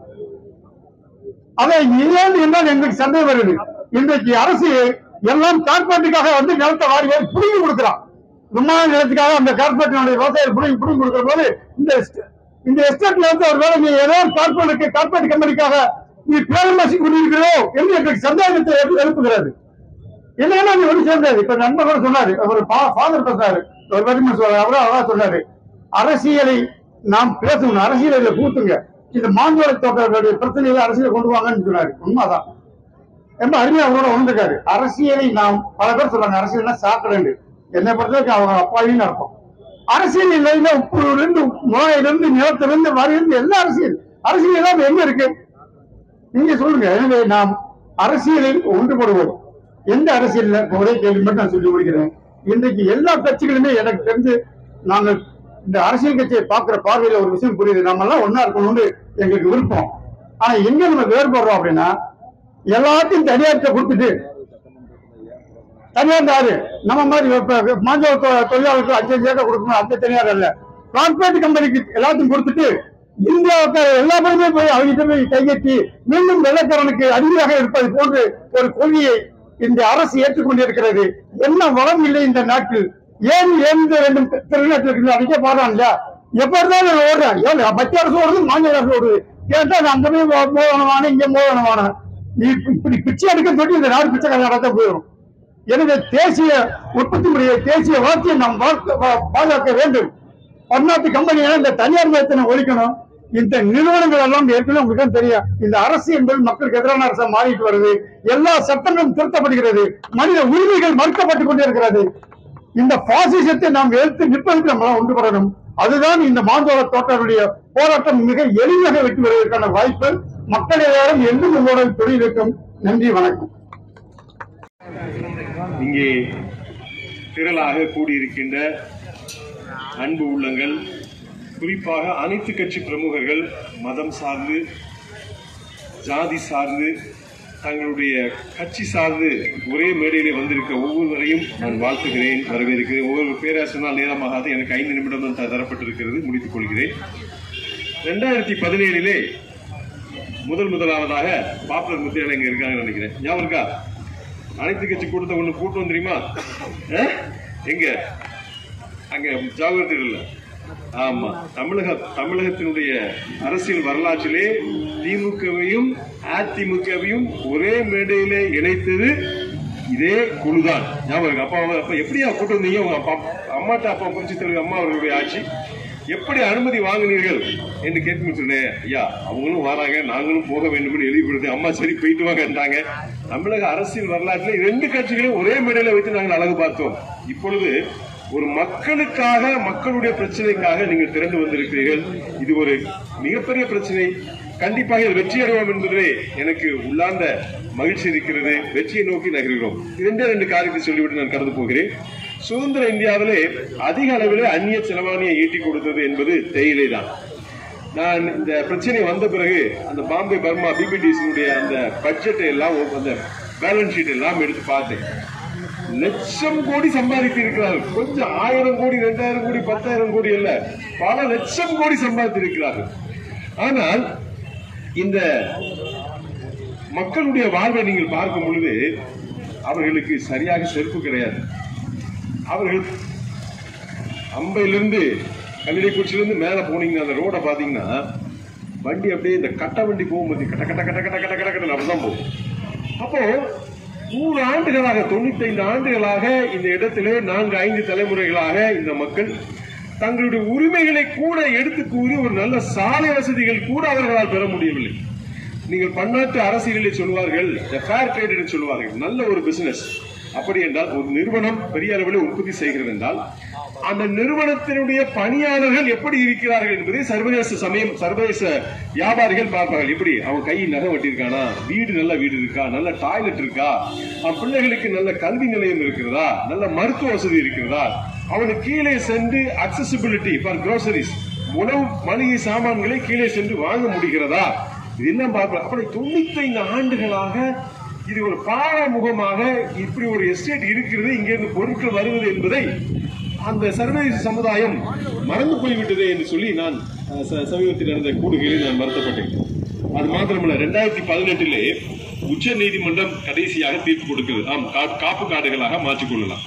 அதை ஏன் என்றால் எங்களுக்கு சந்தேகம் வருது இன்றைக்கு அரசு எல்லாம் கார்பரேட்டுக்காக வந்து நிலத்தை வாரி வாரி புடுங்கி கொடுக்கிறான் விமான நிலத்துக்காக அந்த கார்பரேட்டினுடைய விவசாயிகள் புடுங்கி புடுங்கி கொடுக்கிற போது இந்த எஸ்ட- இந்த எஸ்டேட்ல வந்து ஒரு வேலை நீ ஏதோ கார்பரேட் கார்பரேட் கம்பெனிக்காக நீ பேரம் பேசி கொண்டிருக்கிறோ என்று எங்களுக்கு சந்தேகத்தை எழுப்பு- எழுப்புகிறது என்னன்னா நீ ஒண்ணு சேர்ந்தது இப்ப நண்பர் கூட சொன்னாரு ஒரு ஃபாதர் பேசுறாரு ஒரு வரிமன் சொல்றாரு அவரும் அதான் சொன்னாரு அரசியலை நாம் பேசணும் அரசியலை பூத்துங்க இந்த மாஞ்சோலை தோட்டங்களுடைய பிரச்சனைகளை அரசியலை கொண்டு வாங்கன்னு சொன்னாரு உண்மைதான் ரொம்ப அருமையா அவரோட உணர்ந்துக்காரு அரசியலை நாம் பல பேர் சொல்றாங்க அரசியல்னா சாக்கடைண்டு என்னை பொறுத்தவரைக்கும் அவங்க அப்பாவின்னு அர்த்தம் அரசியல் இல்லைன்னா உப்புலிருந்து நோயிலிருந்து நிலத்திலிருந்து வரியிலிருந்து எல்லா அரசியல் அரசியல் எல்லாம் எங்க இருக்கு நீங்க சொல்லுங்க எனவே நாம் அரசியலில் ஒன்றுபடுவோம் எந்த அரசியல்ல ஒரே கேள்வி மட்டும் நான் சொல்லி முடிக்கிறேன் இன்றைக்கு எல்லா கட்சிகளுமே எனக்கு தெரிஞ்சு நாங்கள் இந்த அரசியல் கட்சியை பார்க்கிற பார்வையில ஒரு விஷயம் புரியுது நம்ம எல்லாம் ஒன்னா இருக்கணும்னு எங்களுக்கு விருப்பம் ஆனா எங்க நம்ம வேறுபடுறோம் அப்படின்னா எல்லாத்தையும் தனியார்ட்ட கொடுத்துட்டு தனியார் யாரு நம்ம மாதிரி இப்ப மாஞ்சோ தொ- தொழிலாளருக்கு அஞ்சு அஞ்சு ஏக்கர் கொடுக்கணும் அந்த தனியார் அல்ல கார்பரேட் கம்பெனிக்கு எல்லாத்தையும் கொடுத்துட்டு இந்தியாவுக்கு எல்லா பேருமே போய் அவங்ககிட்ட போய் கையெட்டி மீண்டும் வெள்ளக்காரனுக்கு அடிமையாக இருப்பது போன்று ஒரு கொள்கையை இந்த அரசு ஏற்றுக்கொண்டிருக்கிறது என்ன வளம் இல்லை இந்த நாட்டில் ஏன் ஏன் இந்த ரெண்டும் திருநாட்டில் இருக்குது அதுக்கே பாடுறான் இல்லையா எப்ப இருந்தாலும் நான் ஓடுறேன் ஏன் மத்திய அரசு ஓடுது மாநில அரசு ஓடுது கேட்டா நான் அங்க போய் மோதனமான இங்க மோதனமான நீ இப்படி பிச்சை எடுக்க சொல்லி இந்த நாடு பிச்சை நடத்த போயிடும் எனவே தேசிய உற்பத்தி முறையை தேசிய வளர்ச்சியை நாம் வளர்க்க- பா- பாதுகாக்க வேண்டும் பன்னாட்டு கம்பெனிகளை இந்த தனியார் மயத்தினை ஒழிக்கணும் இந்த நிறுவனங்கள் எல்லாம் ஏற்கனவே உங்களுக்கு தான் தெரியும் இந்த அரசு என்பது மக்களுக்கு எதிரான அரசா மாறிட்டு வருது எல்லா சட்டங்களும் திருத்தப்படுகிறது மனித உரிமைகள் மறுக்கப்பட்டுக் கொண்டிருக்கிறது இந்த பாசிசத்தை நாம் எதிர்த்து நிற்பதற்கு நம்ம ஒன்றுபடணும் அதுதான் இந்த மாந்தோள தோட்டருடைய போராட்டம் மிக எளிமையாக வெற்றி பெறுவதற்கான வாய்ப்பு மக்கள் எல்லாரும் என்றும் உங்களோட தொழில் இருக்கும் நன்றி வணக்கம் இங்கே திரளாக கூடியிருக்கின்ற அன்பு உள்ளங்கள் குறிப்பாக அனைத்து கட்சி பிரமுகர்கள் மதம் சார்ந்து ஜாதி சார்ந்து தங்களுடைய கட்சி சார்ந்து ஒரே மேடையிலே வந்திருக்க ஒவ்வொருவரையும் நான் வாழ்த்துகிறேன் வரவேற்கிறேன் ஒவ்வொரு பேராசனால் நேரமாகாது எனக்கு ஐந்து நிமிடம் தான் த- தரப்பட்டிருக்கிறது முடித்துக் கொள்கிறேன் ரெண்டாயிரத்தி பதினேழிலே முதல் முதலாவதாக பாப்புலர் முத்தியால இங்க இருக்காங்கன்னு நினைக்கிறேன் ஞாபகம் இருக்கா அனைத்து கட்சி கூட்டத்தை ஒண்ணு கூட்டம் தெரியுமா அஹ்? எங்க அங்க ஜாகிரதையில் ஆமா தமிழக தமிழகத்தினுடைய அரசியல் வரலாற்றிலே திமுகவையும் அதிமுகவையும் ஒரே மேடையிலே இணைத்தது இதே குழுதான் ஞாபகம் இருக்கு. அப்பா அவங்க- அப்ப எப்படியா கூட்டம் வந்தீங்க உங்க அப்பா அம்மாட்ட அப்பா புரிச்சு தலைவர் அம்மா அவர்களுடைய ஆட்சி எப்படி அனுமதி வாங்கினீர்கள் என்று கேட்கும் சொன்னேன் ஐயா அவங்களும் வராங்க நாங்களும் போக வேண்டும் என்று எழுதி கொடுத்தேன் அம்மா சரி போயிட்டு வாங்கன்றாங்க தமிழக அரசியல் வரலாற்றில் ரெண்டு கட்சிகளையும் ஒரே மேடையில வைத்து நாங்கள் அழகு பார்த்தோம் இப்பொழுது ஒரு மக்களுக்காக மக்களுடைய பிரச்சனைக்காக நீங்கள் திரண்டு வந்திருக்கிறீர்கள் இது ஒரு மிகப்பெரிய பிரச்சனை கண்டிப்பாக இது வெற்றி அடைவோம் என்பதிலே எனக்கு உள்ளார்ந்த மகிழ்ச்சி இருக்கிறது வெற்றியை நோக்கி நகர்கிறோம் இரண்டே ரெண்டு காரியத்தை சொல்லிவிட்டு நான் கடந்து போகிறேன் சுதந்திர இந்தியாவிலே அதிக அளவில் அந்நிய செலவாணியை ஈட்டி கொடுத்தது என்பது தேயிலை தான் நான் இந்த பிரச்சனை வந்த பிறகு அந்த பாம்பே பர்மா பிபிடிசியினுடைய அந்த பட்ஜெட் எல்லாம் அந்த பேலன்ஸ் ஷீட் எல்லாம் எடுத்து பார்த்தேன் லட்சம் கோடி சம்பாதித்து இருக்கிறார்கள் கொஞ்சம் ஆயிரம் கோடி ரெண்டாயிரம் கோடி பத்தாயிரம் கோடி அல்ல பல லட்சம் கோடி சம்பாதித்து இருக்கிறார்கள் ஆனால் இந்த மக்களுடைய வாழ்வை நீங்கள் பார்க்கும் பொழுது அவர்களுக்கு சரியாக செருப்பு கிடையாது அவர்கள் அம்பையிலிருந்து கல்லிடைக்குச்சியிலிருந்து மேலே போனீங்கன்னா அந்த ரோடை பார்த்தீங்கன்னா வண்டி அப்படியே இந்த கட்ட வண்டி போகும்போது கட்ட கட்ட கட்ட கட்ட கட்ட கட்ட கட்ட அப்படிதான் போகும் அப்போ நூறு ஆண்டுகளாக தொண்ணூத்தைந்து ஆண்டுகளாக இந்த இடத்திலே நான்கு ஐந்து தலைமுறைகளாக இந்த மக்கள் தங்களுடைய உரிமைகளை கூட எடுத்து கூறி ஒரு நல்ல சாலை வசதிகள் கூட அவர்களால் பெற முடியவில்லை நீங்கள் பன்னாட்டு அரசியலிலே சொல்வார்கள் ஃபேர் ட்ரேட் என்று சொல்வார்கள் நல்ல ஒரு பிசினஸ் அப்படி என்றால் ஒரு நிறுவனம் பெரிய அளவில் உற்பத்தி செய்கிறது என்றால் அந்த நிறுவனத்தினுடைய பணியாளர்கள் எப்படி இருக்கிறார்கள் என்பதை சர்வதேச சமயம் சர்வதேச வியாபாரிகள் பார்ப்பார்கள் எப்படி அவன் கையில் நகை வெட்டியிருக்கானா வீடு நல்ல வீடு இருக்கா நல்ல டாய்லெட் இருக்கா அவன் பிள்ளைகளுக்கு நல்ல கல்வி நிலையம் இருக்கிறதா நல்ல மருத்துவ வசதி இருக்கிறதா அவனுக்கு கீழே சென்று அக்சசிபிலிட்டி ஃபார் groceries உணவு மளிகை சாமான்களை கீழே சென்று வாங்க முடிகிறதா இதெல்லாம் பார்க்கலாம் அப்படி தொண்ணூத்தைந்து ஆண்டுகளாக இது ஒரு பாராமுகமாக இப்படி ஒரு எஸ்டேட் இருக்கிறது இங்கிருந்து பொருட்கள் வருவது என்பதை அந்த சர்வதேச சமுதாயம் மறந்து போய்விட்டதே என்று சொல்லி நான் அஹ், ச- சமீபத்தில் நடந்த கூடுகையில் நான் வருத்தப்பட்டேன் அது மாத்திரமல்ல ரெண்டாயிரத்தி பதினெட்டிலே உச்ச நீதிமன்றம் கடைசியாக தீர்ப்பு கொடுக்கிறது ஆம் கா- காப்பு காடுகளாக மாற்றிக்கொள்ளலாம்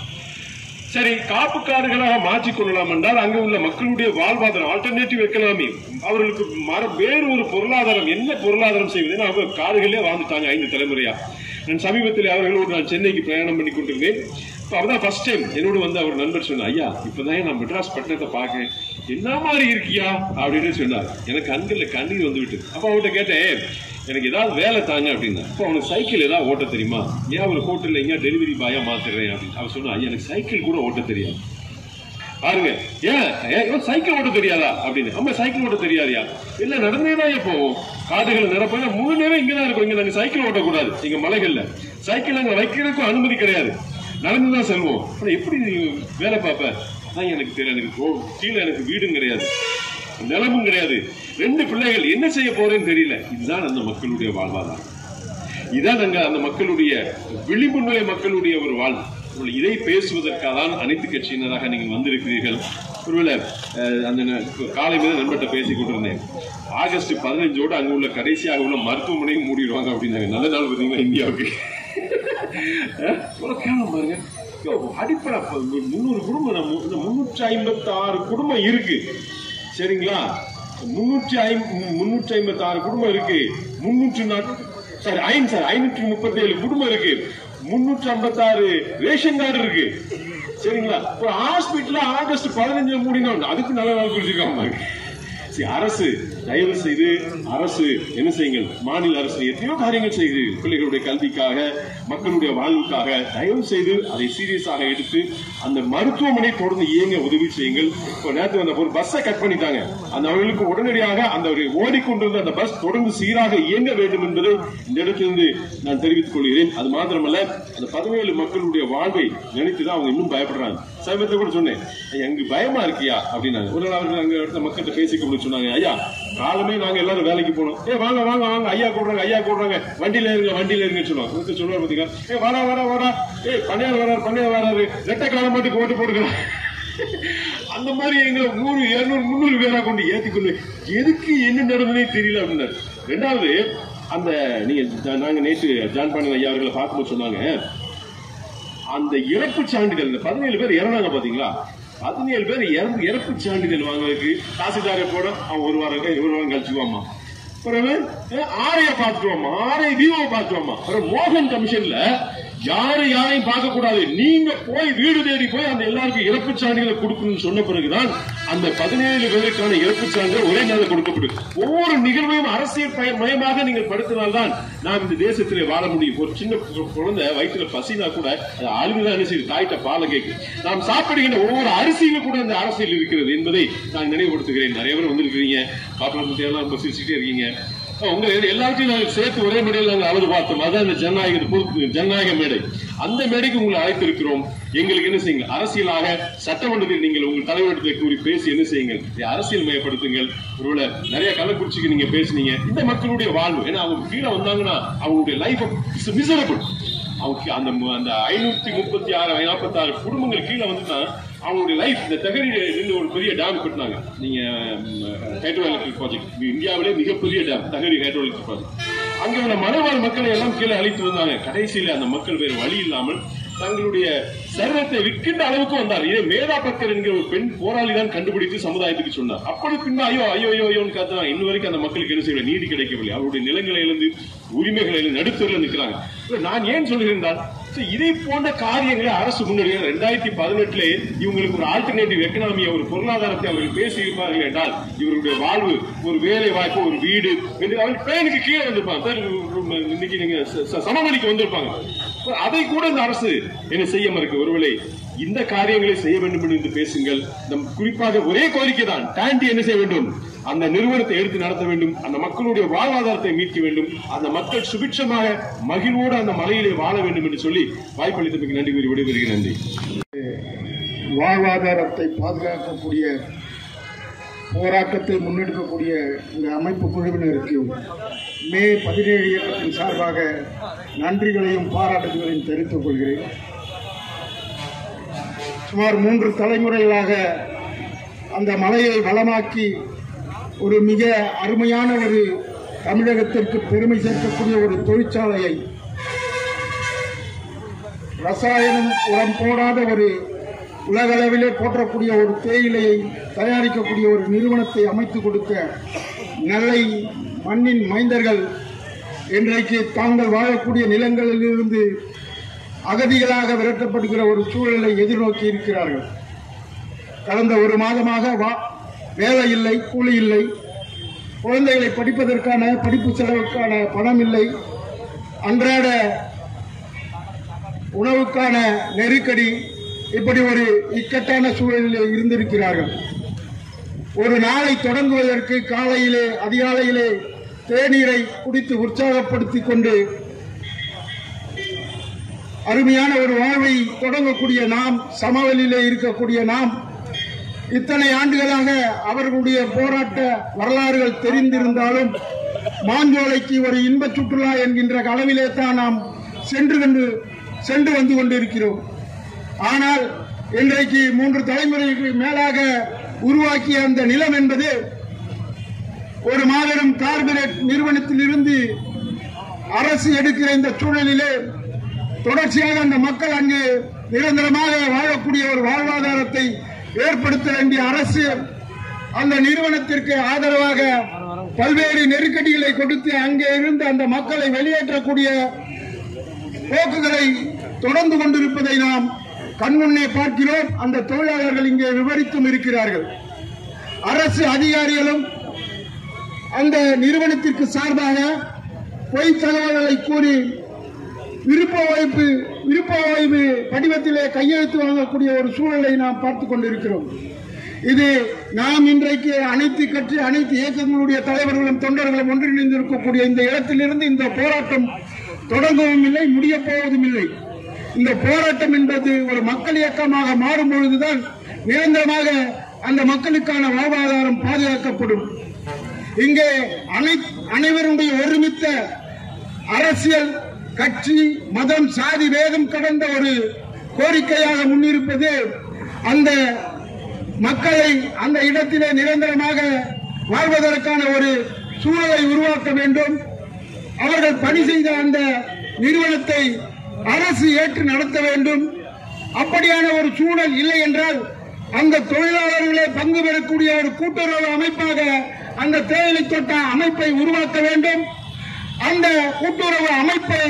சரி காப்பு காடுகளாக மாற்றிக்கொள்ளலாம் என்றால் அங்கு உள்ள மக்களுடைய வாழ்வாதாரம் ஆல்டர்னேட்டிவ் எக்கனாமி அவர்களுக்கு மர வேறு ஒரு பொருளாதாரம் என்ன பொருளாதாரம் செய்வது அவங்க காடுகளே வாழ்ந்துட்டாங்க ஐந்து தலைமுறையா நான் சமீபத்தில் அவர்களோடு நான் சென்னைக்கு பிரயாணம் பண்ணி கொண்டிருந்தேன் இப்போ அவதான் ஃபர்ஸ்ட் டைம் என்னோட வந்து அவர் நண்பர் சொன்னார் ஐயா இப்பதான் நான் மெட்ராஸ் பட்டணத்தை பார்க்கேன் என்ன மாதிரி இருக்கியா அப்படின்னு சொன்னார் எனக்கு கண்களில் கண்ணீர் வந்து விட்டு அப்போ அவர்கிட்ட கேட்டேன் எனக்கு ஏதாவது வேலை தாங்க அப்படின்னா அப்போ அவனுக்கு சைக்கிள் ஏதாவது ஓட்ட தெரியுமா ஏன் அவர் ஹோட்டலில் எங்கேயா டெலிவரி பாயா மாத்திடுறேன் அப்படின்னு அவர் சொன்னா ஐயா எனக்கு சைக்கிள் கூட ஓட்ட தெரியாது பாருங்க ஏன் ஏன் இவன் சைக்கிள் ஓட்ட தெரியாதா அப்படின்னு ஆமா சைக்கிள் ஓட்ட தெரியாதியா இல்ல நடந்தே தான் ஏன் போவோம் காடுகள் நிரப்ப மூணு நேரம் இங்க தான் இருக்கும் இங்க நாங்க சைக்கிள் ஓட்டக்கூடாது இங்க மலைகள்ல சைக்கிள் அங்க வைக்கிறதுக்கும் அனுமதி கிடையாது நடந்து தான் செல்வோம் ஆனா எப்படி நீ வேலை பார்ப்ப அதான் எனக்கு தெரியல எனக்கு ரோ- கீழே எனக்கு வீடும் கிடையாது நிலமும் கிடையாது ரெண்டு பிள்ளைகள் என்ன செய்ய போறேன்னு தெரியல இதுதான் அந்த மக்களுடைய வாழ்வாதாரம் இதான் அங்க அந்த மக்களுடைய விளிம்பு நிலை மக்களுடைய ஒரு வாழ்வு ஒருவேளை இதை பேசுவதற்காக தான் அனைத்து கட்சியினராக நீங்கள் வந்திருக்கிறீர்கள் ஒருவேளை அஹ், அந்த ந- காலை மீது நண்பர்கிட்ட பேசிக் கொண்டிருந்தேன் ஆகஸ்ட் பதினஞ்சோடு அங்க உள்ள கடைசியாக உள்ள மருத்துவமனையும் மூடிடுவாங்க அப்படின்னாங்க நல்ல நாள் பார்த்தீங்களா இந்தியாவுக்கு அஹ், எவ்வளவு கேவலம் பாருங்க யோ, அடிப்படை அப்ப முந்நூறு குடும்பம் நம்ம இந்த முன்னூற்றி ஐம்பத்தி ஆறு குடும்பம் இருக்கு சரிங்களா முன்னூற்றி ஐம் முன்னூற்றி ஐம்பத்தி ஆறு குடும்பம் இருக்கு முன்னூற்றி நாற்பது சாரி ஐன் சார் ஐநூற்றி முப்பத்தி ஏழு குடும்பம் இருக்கு முன்னூற்றி ஐம்பத்தி ஆறு ரேஷன் கார்டு இருக்கு சரிங்களா ஒரு ஹாஸ்பிட்டல் ஆகஸ்ட் பதினஞ்சு மூடினா அதுக்கு நல்ல நாள் குறிச்சிருக்காங்க பாருங்க. சரி, அரசு தயவு செய்து அரசு என்ன செய்யுங்கள் மாநில அரசு எத்தனையோ காரியங்கள் செய்கிறீர்கள் பிள்ளைகளுடைய கல்விக்காக மக்களுடைய வாழ்வுக்காக தயவு செய்து அதை சீரியஸாக எடுத்து அந்த மருத்துவமனை தொடர்ந்து இயங்க உதவி செய்யுங்கள் இப்போ நேற்று அந்த ஒரு பஸ்ஸை கட் பண்ணிட்டாங்க அந்த அவர்களுக்கு உடனடியாக அந்த ஒரு ஓடிக்கொண்டிருந்த அந்த பஸ் தொடர்ந்து சீராக இயங்க வேண்டும் என்பதை இந்த இடத்திலிருந்து நான் தெரிவித்துக் கொள்கிறேன் அது மாத்திரமல்ல அந்த பதினேழு மக்களுடைய வாழ்வை நினைத்து தான் அவங்க இன்னும் பயப்படுறாங்க சமீபத்தில் கூட சொன்னேன் ஐயா, எங்களுக்கு பயமா இருக்கியா அப்படின்னாங்க ஒரு நாள் அவர்கள் அங்க இடத்துல மக்கள்கிட்ட பேசிக்க சொன்னாங்க ஐயா காலமே நாங்க எல்லாரும் வேலைக்கு போனோம் ஏ வாங்க வாங்க வாங்க ஐயா கூடுறாங்க ஐயா கூடுறாங்க வண்டியில இருங்க வண்டியில இருங்க சொல்லுவாங்க ஒருத்தர் சொல்லுவார் பாத்தீங்களா ஏ வாடா வாடா வாடா ஏ பண்ணையார் வராரு பண்ணையார் வராரு ரெட்டை காலம் மட்டும் ஓட்டு போட்டுக்கலாம் அந்த மாதிரி எங்களை நூறு இருநூறு முந்நூறு பேரா கொண்டு ஏத்திக்கொண்டு எதுக்கு என்ன நடந்ததே தெரியல அப்படின்னாரு ரெண்டாவது அந்த நீங்க ஜ- நாங்க நேற்று ஜான் பாண்டியன் ஐயா அவர்களை பார்க்கும்போது சொன்னாங்க அந்த இறப்பு சான்றிதழ் இந்த பதினேழு பேர் இறந்தாங்க பாத்தீங்களா பதினேழு பேர் இறந்து இறப்பு சான்றிதழ் வாங்குறதுக்கு தாசில்தாரை போட அவன் ஒரு வாரம் கழி- ஒரு வாரம் கழிச்சுக்குவாமா பிறகு ஆரைய பார்த்துருவாமா ஆரை விஓ பார்த்துருவாமா பிறகு மோகன் கமிஷன்ல யாரை யாரையும் பார்க்க கூடாது நீங்க போய் வீடு தேடி போய் அந்த எல்லாருக்கும் இறப்பு சான்றிதழ் கொடுக்கணும்னு சொன்ன பிறகுதான் அந்த பதினேழு பேருக்கான இறப்பு சான்றிதழ் ஒரே நாளில் கொடுக்கப்படும் ஒவ்வொரு நிகழ்வையும் அரசியல் பய- மயமாக நீங்கள் படுத்தினால்தான் நாம் இந்த தேசத்திலே வாழ முடியும் ஒரு சின்ன கு- குழந்தை வயிற்றுல பசினா கூட அது அழுதுதான் என்ன செய்யுது தாய்ட்ட பாலை கேட்கும் நாம் சாப்பிடுகின்ற ஒவ்வொரு அரிசியில கூட அந்த அரசியல் இருக்கிறது என்பதை நான் நினைவுபடுத்துகிறேன் நிறைய பேர் வந்திருக்கிறீங்க பாப்பா எல்லாம் ரொம்ப சிரிச்சுட்டே இருக்கீங்க உங்க எல்லாத்தையும் நாங்கள் சேர்த்து ஒரே மேடையில் நாங்கள் அவது பார்த்தோம் அதான் இந்த ஜனநாயக பொது- ஜனநாயக மேடை அந்த மேடைக்கு உங்களை அழைத்திருக்கிறோம் எங்களுக்கு என்ன செய்யுங்கள் அரசியலாக சட்டமன்றத்தில் நீங்கள் உங்கள் தலைவரிடத்தை கூறி பேசி என்ன செய்யுங்கள் இதை அரசியல் மயப்படுத்துங்கள் ஒருவேளை நிறைய கள்ளக்குறிச்சிக்கு நீங்க பேசுனீங்க இந்த மக்களுடைய வாழ்வு ஏன்னா அவங்க கீழே வந்தாங்கன்னா அவங்களுடைய லைஃப் மிசரபிள் அவங்க அந்த மு- அந்த ஐநூத்தி முப்பத்தி ஆறு நாற்பத்தி ஆறு குடும்பங்கள் கீழே வந்துன்னா அவங்களுடைய லைஃப் இந்த தகரி நின்று ஒரு பெரிய டேம் கட்டினாங்க நீங்க ஹைட்ரோ எலக்ட்ரிக் ப்ராஜெக்ட் இந்தியாவிலே மிகப்பெரிய டேம் தகரி ஹைட்ரோ எலக்ட்ரிக் ப்ராஜெக்ட் அங்க உள்ள மலைவாழ் மக்களை எல்லாம் கீழே அழைத்து வந்தாங்க கடைசியில அந்த மக்கள் வேறு வழி இல்லாமல் தங்களுடைய சர்வத்தை விற்கின்ற அளவுக்கு வந்தார் இதே மேதா பக்கர் என்கிற ஒரு பெண் போராளி தான் கண்டுபிடித்து சமுதாயத்துக்கு சொன்னார் அப்படி பின்ன ஐயோ ஐயோ ஐயோ ஐயோன்னு காத்துனா இன்ன வரைக்கும் அந்த மக்களுக்கு என்ன செய்யல நீதி கிடைக்கவில்லை அவருடைய நிலங்களை இழந்து உரிமைகளை இழந்து நடுத்தரில் நிற்கிறாங்க இப்ப நான் ஏன் சொல்கிறேன் என்றால், சரி, இதை போன்ற காரியங்களை அரசு முன்னெடுக்க ரெண்டாயிரத்தி பதினெட்டுல இவங்களுக்கு ஒரு ஆல்டர்னேட்டிவ் எக்கனாமியை ஒரு பொருளாதாரத்தை அவர்கள் பேசி இருப்பார்கள் என்றால் இவருடைய வாழ்வு ஒரு வேலை வாய்ப்பு ஒரு வீடு என்று அவர்கள் பேனுக்கு கீழே வந்திருப்பாங்க சார், இன்னைக்கு நீங்க ச- ச- சமவெளிக்கு வந்திருப்பாங்க அதை கூட இந்த அரசு என்ன செய்ய மறுக்க ஒருவேளை இந்த காரியங்களை செய்ய வேண்டும் என்று பேசுங்கள் நம் குறிப்பாக ஒரே கோரிக்கை தான் தாண்டி என்ன செய்ய வேண்டும் அந்த நிறுவனத்தை எடுத்து நடத்த வேண்டும் அந்த மக்களுடைய வாழ்வாதாரத்தை மீட்க வேண்டும் அந்த மக்கள் சுபிட்சமாக மகிழ்வோடு அந்த மலையிலே வாழ வேண்டும் என்று சொல்லி வாய்ப்பளித்தமைக்கு நன்றி கூறி விடைபெறுகிறேன் நன்றி வாழ்வாதாரத்தை பாதுகாக்கக்கூடிய போராட்டத்தை முன்னெடுக்கக்கூடிய இந்த அமைப்பு குழுவினருக்கு மே பதினேழு இயக்கத்தின் சார்பாக நன்றிகளையும் பாராட்டுகளையும் தெரிவித்துக் கொள்கிறேன் சுமார் மூன்று தலைமுறைகளாக அந்த மலையை வளமாக்கி ஒரு மிக அருமையான ஒரு தமிழகத்திற்கு பெருமை சேர்க்கக்கூடிய ஒரு தொழிற்சாலையை ரசாயனம் உரம் போடாத ஒரு உலகளவிலே போற்றக்கூடிய ஒரு தேயிலையை தயாரிக்கக்கூடிய ஒரு நிறுவனத்தை அமைத்து கொடுத்த நெல்லை மண்ணின் மைந்தர்கள் இன்றைக்கு தாங்கள் வாழக்கூடிய நிலங்களிலிருந்து அகதிகளாக விரட்டப்படுகிற ஒரு சூழலை எதிர்நோக்கி இருக்கிறார்கள் கடந்த ஒரு மாதமாக வா வேலை இல்லை கூலி இல்லை குழந்தைகளை படிப்பதற்கான படிப்பு செலவுக்கான பணம் இல்லை அன்றாட உணவுக்கான நெருக்கடி இப்படி ஒரு இக்கட்டான சூழலில் இருந்திருக்கிறார்கள் ஒரு நாளை தொடங்குவதற்கு காலையிலே அதிகாலையிலே தேநீரை குடித்து உற்சாகப்படுத்திக் கொண்டு அருமையான ஒரு வாழ்வை தொடங்கக்கூடிய நாம் சமவெளியிலே இருக்கக்கூடிய நாம் இத்தனை ஆண்டுகளாக அவர்களுடைய போராட்ட வரலாறுகள் தெரிந்திருந்தாலும் மாஞ்சோலைக்கு ஒரு இன்பச் சுற்றுலா என்கின்ற அளவிலே தான் நாம் சென்று கொண்டு சென்று வந்து கொண்டிருக்கிறோம் ஆனால் இன்றைக்கு மூன்று தலைமுறைக்கு மேலாக உருவாக்கிய அந்த நிலம் என்பது ஒரு மாபெரும் கார்பரேட் நிறுவனத்தில் இருந்து அரசு எடுக்கிற இந்த சூழலிலே தொடர்ச்சியாக அந்த மக்கள் அங்கு நிரந்தரமாக வாழக்கூடிய ஒரு வாழ்வாதாரத்தை ஏற்படுத்த வேண்டிய அரசு அந்த நிறுவனத்திற்கு ஆதரவாக பல்வேறு நெருக்கடிகளை கொடுத்து அங்கே இருந்து அந்த மக்களை வெளியேற்றக்கூடிய போக்குகளை தொடர்ந்து கொண்டிருப்பதை நாம் கண்முன்னே பார்க்கிறோம் அந்த தொழிலாளர்கள் இங்கே விவரித்தும் இருக்கிறார்கள் அரசு அதிகாரிகளும் அந்த நிறுவனத்திற்கு சார்பாக பொய் தகவல்களை கூறி விருப்ப வாய்ப்பு விருப்ப ஓய்வு படிவத்திலே கையெழுத்து வாங்கக்கூடிய ஒரு சூழலை நாம் பார்த்து கொண்டிருக்கிறோம் இது நாம் இன்றைக்கு அனைத்து கட்சி அனைத்து இயக்கங்களுடைய தலைவர்களும் தொண்டர்களும் ஒன்றிணைந்து இருக்கக்கூடிய இந்த இடத்திலிருந்து இந்த போராட்டம் தொடங்கவும் இல்லை முடிய போவதும் இல்லை இந்த போராட்டம் என்பது ஒரு மக்கள் இயக்கமாக மாறும் பொழுதுதான் நிரந்தரமாக அந்த மக்களுக்கான வாழ்வாதாரம் பாதுகாக்கப்படும் இங்கே அனை அனைவருடைய ஒருமித்த அரசியல் கட்சி மதம் சாதி வேதம் கடந்த ஒரு கோரிக்கையாக முன்னிருப்பது அந்த மக்களை அந்த இடத்திலே நிரந்தரமாக வாழ்வதற்கான ஒரு சூழலை உருவாக்க வேண்டும் அவர்கள் பணி செய்த அந்த நிறுவனத்தை அரசு ஏற்று நடத்த வேண்டும் அப்படியான ஒரு சூழல் இல்லை என்றால் அந்த தொழிலாளர்களே பங்கு பெறக்கூடிய ஒரு கூட்டுறவு அமைப்பாக அந்த தேயிலை தோட்ட அமைப்பை உருவாக்க வேண்டும் அந்த கூட்டுறவு அமைப்பை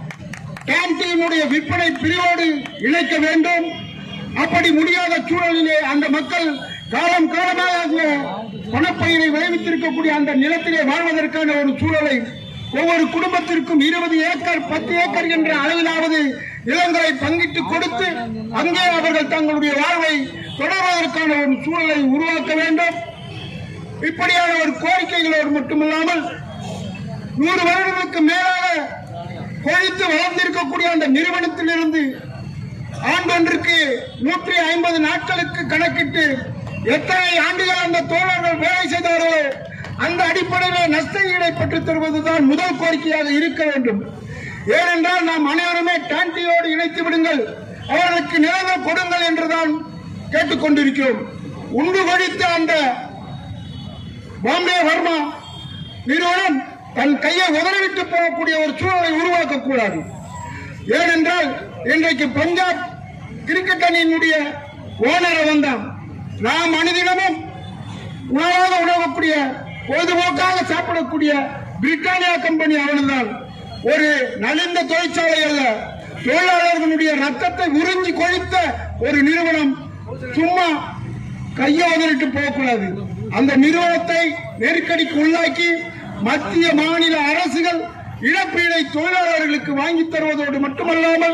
கேன்டீனுடைய விற்பனை பிரிவோடு இணைக்க வேண்டும் அப்படி முடியாத சூழலிலே அந்த மக்கள் காலம் காலமாக பணப்பயிரை விளைவித்திருக்கக்கூடிய அந்த நிலத்திலே வாழ்வதற்கான ஒரு சூழலை ஒவ்வொரு குடும்பத்திற்கும் இருபது ஏக்கர் பத்து ஏக்கர் என்ற அளவிலாவது நிலங்களை பங்கிட்டு கொடுத்து அங்கே அவர்கள் தங்களுடைய வாழ்வை தொடர்வதற்கான ஒரு சூழலை உருவாக்க வேண்டும் இப்படியான ஒரு கோரிக்கைகளோடு மட்டுமல்லாமல் நூறு வருடங்களுக்கு மேலாக கொழித்து வளர்ந்திருக்கக்கூடிய அந்த நிறுவனத்திலிருந்து ஆண்டொன்றுக்கு நூற்றி ஐம்பது நாட்களுக்கு கணக்கிட்டு எத்தனை ஆண்டுகள் அந்த தோழர்கள் வேலை செய்தார்களோ அந்த அடிப்படையில் நஷ்ட ஈடை பெற்றுத் தருவதுதான் முதல் கோரிக்கையாக இருக்க வேண்டும் ஏனென்றால் நாம் அனைவருமே டான்டியோடு இணைத்து விடுங்கள் அவர்களுக்கு நிலங்கள் கொடுங்கள் என்றுதான் கேட்டுக்கொண்டிருக்கிறோம் உண்டு கொடித்த அந்த பாம்பே வர்மா நிறுவனம் தன் கையை உதறிவிட்டு போகக்கூடிய ஒரு சூழலை உருவாக்கக்கூடாது ஏனென்றால் இன்றைக்கு பஞ்சாப் கிரிக்கெட் அணியினுடைய ஓனர் வந்தான் நாம் அனுதினமும் உணவாக உணவக்கூடிய பொழுதுபோக்காக சாப்பிடக்கூடிய பிரிட்டானியா கம்பெனி அவன்தான் ஒரு நலிந்த தொழிற்சாலை அல்ல தொழிலாளர்களுடைய ரத்தத்தை உறிஞ்சி கொழித்த ஒரு நிறுவனம் சும்மா கையை உதறிட்டு போகக்கூடாது அந்த நிறுவனத்தை நெருக்கடிக்கு உள்ளாக்கி மத்திய மாநில அரசுகள் இழப்பீடை தொழிலாளர்களுக்கு வாங்கி தருவதோடு மட்டுமல்லாமல்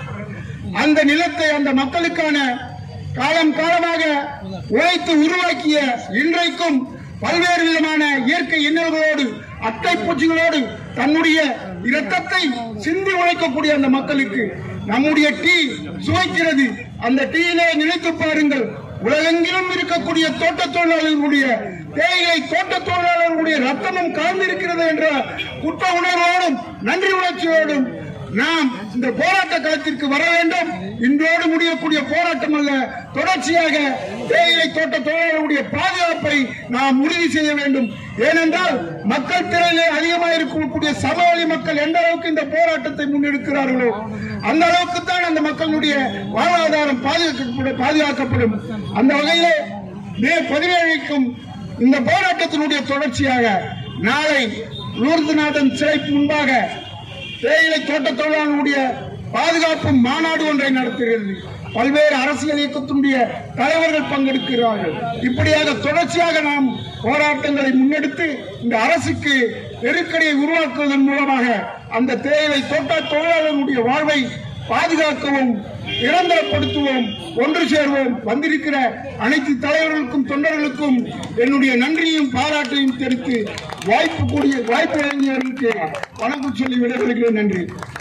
அந்த நிலத்தை அந்த மக்களுக்கான காலம் காலமாக உழைத்து உருவாக்கிய இன்றைக்கும் பல்வேறு விதமான இயற்கை இன்னல்களோடு அட்டை பூச்சிகளோடு தன்னுடைய இரத்தத்தை சிந்தி உழைக்கக்கூடிய அந்த மக்களுக்கு நம்முடைய டீ சுவைக்கிறது அந்த டீயிலே நினைத்து பாருங்கள் உலகெங்கிலும் இருக்கக்கூடிய தோட்ட தொழிலாளர்களுடைய தேயிலை தோட்ட தொழிலாளர்களுடைய ரத்தமும் கலந்திருக்கிறது என்ற குற்ற உணர்வோடும் நன்றி உணர்ச்சியோடும் நாம் இந்த போராட்ட களத்திற்கு வர வேண்டும் இன்றோடு முடியக்கூடிய போராட்டம் அல்ல தொடர்ச்சியாக தேயிலை தோட்ட தொழிலாளர்களுடைய பாதுகாப்பை நாம் உறுதி செய்ய வேண்டும் ஏனென்றால் மக்கள் திரையிலே அதிகமாக இருக்கக்கூடிய சமவெளி மக்கள் எந்த அளவுக்கு இந்த போராட்டத்தை முன்னெடுக்கிறார்களோ அந்த அளவுக்கு தான் அந்த மக்களுடைய வாழ்வாதாரம் பாதுகாக்கப்படும் பாதுகாக்கப்படும் அந்த வகையிலே மே பதினேழுக்கும் இந்த போராட்டத்தினுடைய தொடர்ச்சியாக நாளை லூர்துநாதன் சிலைக்கு முன்பாக தேயிலை தோட்ட தொழிலாளர்களுடைய பாதுகாப்பு மாநாடு ஒன்றை நடத்துகிறது பல்வேறு அரசியல் இயக்கத்தினுடைய தலைவர்கள் பங்கெடுக்கிறார்கள் இப்படியாக தொடர்ச்சியாக நாம் போராட்டங்களை முன்னெடுத்து இந்த அரசுக்கு நெருக்கடியை உருவாக்குவதன் மூலமாக அந்த தேயிலை தோட்ட தொழிலாளர்களுடைய வாழ்வை பாதுகாக்கவும் நிரந்தரப்படுத்துவோம் ஒன்று சேர்வோம் வந்திருக்கிற அனைத்து தலைவர்களுக்கும் தொண்டர்களுக்கும் என்னுடைய நன்றியும் பாராட்டையும் தெரிவித்து வாய்ப்பு கூடிய வாய்ப்பு வழங்கியவர்களுக்கு வணக்கம் சொல்லி விடைபெறுகிறேன் நன்றி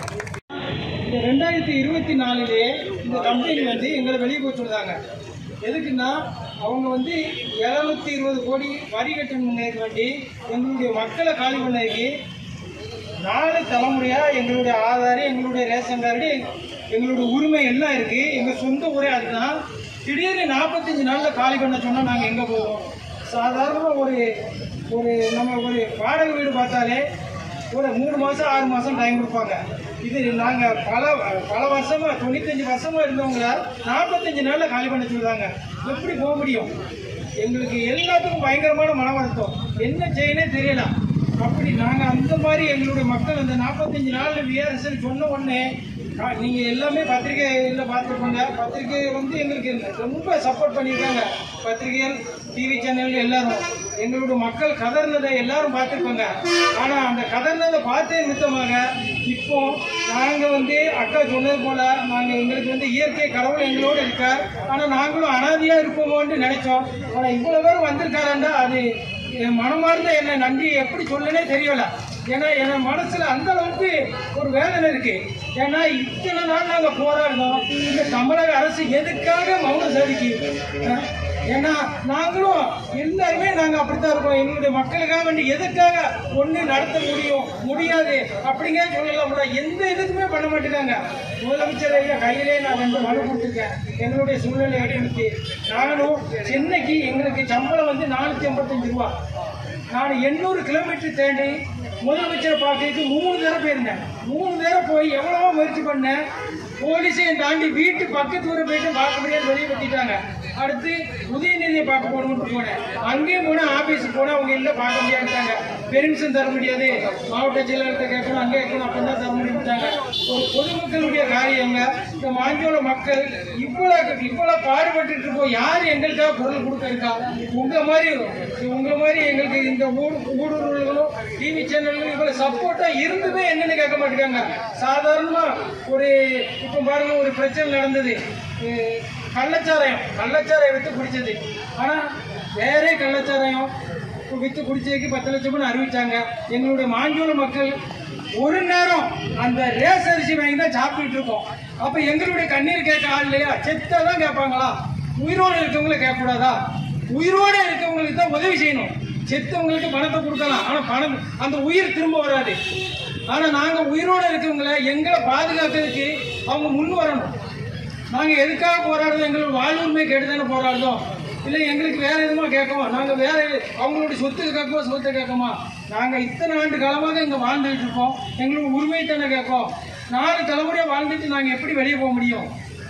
இந்த ரெண்டாயிரத்தி இருபத்தி நாலுலே இந்த கம்பெனி வந்து எங்களை வெளியே போய் சொல்லுதாங்க எதுக்குன்னா அவங்க வந்து எழுநூத்தி இருபது கோடி வரி கட்டணும்னு வேண்டி எங்களுடைய மக்களை காலி பண்ணதுக்கு நாலு தலைமுறையா எங்களுடைய ஆதார் எங்களுடைய ரேஷன் கார்டு எங்களுடைய உரிமை எல்லாம் இருக்கு எங்க சொந்த ஊரே அதுதான் திடீர்னு நாற்பத்தஞ்சு நாள்ல காலி பண்ண சொன்னா நாங்க எங்க போவோம் சாதாரணமா ஒரு ஒரு நம்ம ஒரு வாடகை வீடு பார்த்தாலே ஒரு மூணு மாசம் ஆறு மாசம் டைம் கொடுப்பாங்க இது நாங்க பல பல வருஷமா தொண்ணூத்தஞ்சு வருஷமா இருந்தவங்கள நாற்பத்தஞ்சு நாள்ல காலி பண்ண சொல்லுதாங்க எப்படி போக முடியும் எங்களுக்கு எல்லாத்துக்கும் பயங்கரமான மன வருத்தம் என்ன செய்யனே தெரியல அப்படி நாங்க அந்த மாதிரி எங்களுடைய மக்கள் அந்த நாற்பத்தஞ்சு நாள் விஆர்எஸ்எல் சொன்ன உடனே ஆ, நீங்க எல்லாமே பத்திரிகையில பார்த்துருப்பாங்க பத்திரிகை வந்து எங்களுக்கு ரொம்ப சப்போர்ட் பண்ணியிருக்காங்க பத்திரிகைகள் டிவி சேனல் எல்லாரும் எங்களுடைய மக்கள் கதர்னதை எல்லாரும் பார்த்துருப்பாங்க ஆனா அந்த கதர்னதை பார்த்தே நிமித்தமாக இப்போ நாங்க வந்து அக்கா சொன்னது போல நாங்க எங்களுக்கு வந்து இயற்கை கடவுள் எங்களோட இருக்கார் ஆனா நாங்களும் அனாதியா இருப்போமோன்னு நினைச்சோம் ஆனா இவ்வளவு பேர் வந்திருக்காருண்டா அது என் மனமார்ந்த என்ன நன்றி எப்படி சொல்லனே தெரியல ஏன்னா என் மனசுல அந்த அளவுக்கு ஒரு வேதனை இருக்கு ஏன்னா இத்தனை நாள் நாங்க போராடினோம் இந்த தமிழக அரசு எதுக்காக மௌன சாதிக்கு அஹ், ஏன்னா நாங்களும் எல்லாருமே நாங்க அப்படித்தான் இருக்கோம் எங்களுடைய மக்களுக்காக வேண்டி எதுக்காக ஒண்ணு நடத்த முடியும் முடியாது அப்படிங்க சொல்லலாம் கூட எந்த இதுக்குமே பண்ண மாட்டேங்காங்க முதலமைச்சர் ஐயா கையிலே நான் ரெண்டு மனு கொடுத்துருக்கேன் எங்களுடைய சூழ்நிலை அடிபடுத்தி நானும் சென்னைக்கு எங்களுக்கு சம்பளம் வந்து நானூத்தி ஐம்பத்தஞ்சு ரூபா நான் எண்ணூறு கிலோமீட்டர் தேடி முதலமைச்சரை பார்க்கறதுக்கு மூணு தடவை போயிருந்தேன் மூணு தடவை போய் எவ்வளவோ முயற்சி பண்ணேன் போலீஸையும் தாண்டி வீட்டு பக்கத்து ஊரை போயிட்டு பார்க்க முடியாது வெளியே கட்டிட்டாங்க அடுத்து உதயநிதியை பார்க்க போகணும்னு போனேன் அங்கேயும் போனேன் ஆபீஸுக்கு போனேன் அவங்க இல்லை பார்க்க முடியாதுட்டாங்க பெர்மிஷன் தர முடியாது மாவட்ட செயலாளர்கிட்ட கேட்கணும் அங்கே கேட்கணும் அப்போ தான் தர முடியும்ட்டாங்க ஒரு பொதுமக்களுடைய காரியங்க இந்த மாஞ்சோள மக்கள் இவ்வளவு இவ்வளவு பாடுபட்டு இருக்கோம் யார் எங்களுக்காக குரல் கொடுக்க இருக்கா உங்க மாதிரி உங்க மாதிரி எங்களுக்கு இந்த ஊர் ஊடுருவல்களும் டிவி சேனல்களும் இவ்வளவு சப்போர்ட்டா இருந்துமே என்னன்னு கேட்க மாட்டேங்காங்க சாதாரணமா ஒரு இப்போ பாருங்க ஒரு பிரச்சனை நடந்தது அஹ் கள்ளச்சாராயம் கள்ளச்சாராயம் வித்து குடிச்சது ஆனா வேறே கள்ளச்சாராயம் வித்து குடிச்சதுக்கு பத்து லட்சம்னு அறிவிச்சாங்க எங்களுடைய மாஞ்சோள மக்கள் ஒரு நேரம் அந்த ரேஸ் அரிசி வாங்கி தான் சாப்பிட்டுட்டு இருக்கோம் அப்ப எங்களுடைய கண்ணீர் கேட்க ஆள் இல்லையா செத்தா தான் கேட்பாங்களா உயிரோடு இருக்கவங்கள கேட்கக்கூடாதா உயிரோடு இருக்கவங்களுக்கு தான் உதவி செய்யணும் செத்தவங்களுக்கு பணத்தை கொடுக்கலாம் ஆனா பணம் அந்த உயிர் திரும்ப வராது ஆனா நாங்க உயிரோட இருக்கவங்கள எங்களை பாதுகாக்கிறதுக்கு அவங்க முன் வரணும் நாங்க எதுக்காக போராடுறோம் எங்களோட வாழ்வுரிமை கேட்டு தானே போராடுறோம் இல்லை எங்களுக்கு வேற எதுவுமா கேட்கோம் நாங்க வேற அவங்களுடைய சொத்து கேட்கோம் சொத்தை கேட்கோமா நாங்க இத்தனை ஆண்டு காலமாக இங்க வாழ்ந்துட்டு இருக்கோம் எங்களோட உரிமை தானே கேட்கோம் நாலு தலைமுறையா வாழ்ந்துட்டு நாங்க எப்படி வெளியே போக முடியும்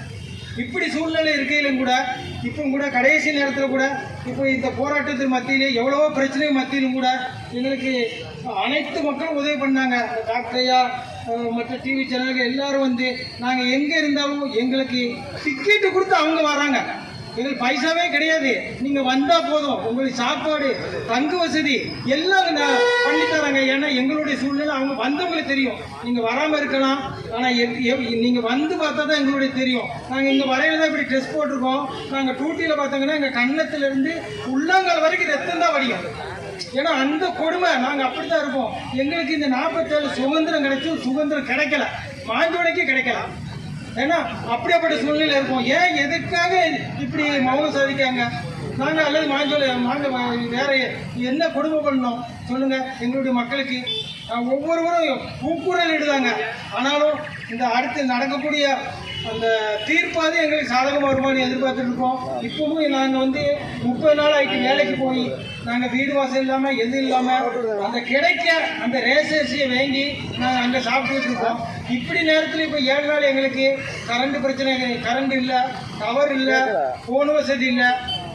இப்படி சூழ்நிலை இருக்கையிலும் கூட இப்போ கூட கடைசி நேரத்தில் கூட இப்போ இந்த போராட்டத்தின் மத்தியிலே எவ்வளவோ பிரச்சனை மத்தியிலும் கூட எங்களுக்கு அனைத்து மக்களும் உதவி பண்ணாங்க டாக்டர் ஐயா அஹ், மற்ற டிவி சேனல்கள் எல்லாரும் வந்து நாங்கள் எங்கே இருந்தாலும் எங்களுக்கு டிக்கெட்டு கொடுத்து அவங்க வராங்க எங்களுக்கு பைசாவே கிடையாது நீங்க வந்தா போதும் உங்களுக்கு சாப்பாடு தங்கு வசதி எல்லாம் நான் பண்ணி தராங்க ஏன்னா எங்களுடைய சூழ்நிலை அவங்க வந்தவங்களுக்கு தெரியும் நீங்க வராம இருக்கலாம் ஆனா எ- எ- நீங்க வந்து பார்த்தா தான் எங்களுடைய தெரியும் நாங்க இங்க வரையில தான் இப்படி ட்ரெஸ் போட்டிருக்கோம் நாங்க டூட்டியில பார்த்தாங்கன்னா எங்க கன்னத்துல இருந்து உள்ளங்கால் வரைக்கும் ரத்தம் தான் வடியும் ஏன்னா அந்த கொடுமை நாங்க அப்படித்தான் இருப்போம் எங்களுக்கு இந்த நாற்பத்தேழு சுதந்திரம் கிடைச்சும் சுதந்திரம் கிடைக்கல மாஞ்சோடைக்கு கிடைக்கல ஏன்னா அப்படியாப்பட்ட சூழ்நிலை இருக்கும் ஏன் எதுக்காக இப்படி மௌனம் சாதிக்காங்க நாங்க அல்லது மாஞ்சோலை நாங்க வேற என்ன கொடுமை பண்ணோம் சொல்லுங்க எங்களுடைய மக்களுக்கு அஹ், ஒவ்வொருவரும் கூக்குரல் இடுதாங்க ஆனாலும் இந்த அடுத்து நடக்கக்கூடிய அந்த தீர்ப்பாவது எங்களுக்கு சாதகமாக வருமானு எதிர்பார்த்துட்டு இருக்கோம் இப்பவும் நாங்கள் வந்து முப்பது நாள் ஆயிட்டு வேலைக்கு போய் நாங்கள் வீடு வாசல் இல்லாமல் எது இல்லாமல் அந்த கிடைக்க அந்த ரேசரிசியை வாங்கி நாங்கள் அங்கே சாப்பிட்டுட்டு இருக்கோம் இப்படி நேரத்தில் இப்போ ஏழு நாள் எங்களுக்கு கரண்ட் பிரச்சனை கரண்ட் இல்லை டவர் இல்லை ஃபோன் வசதி இல்லை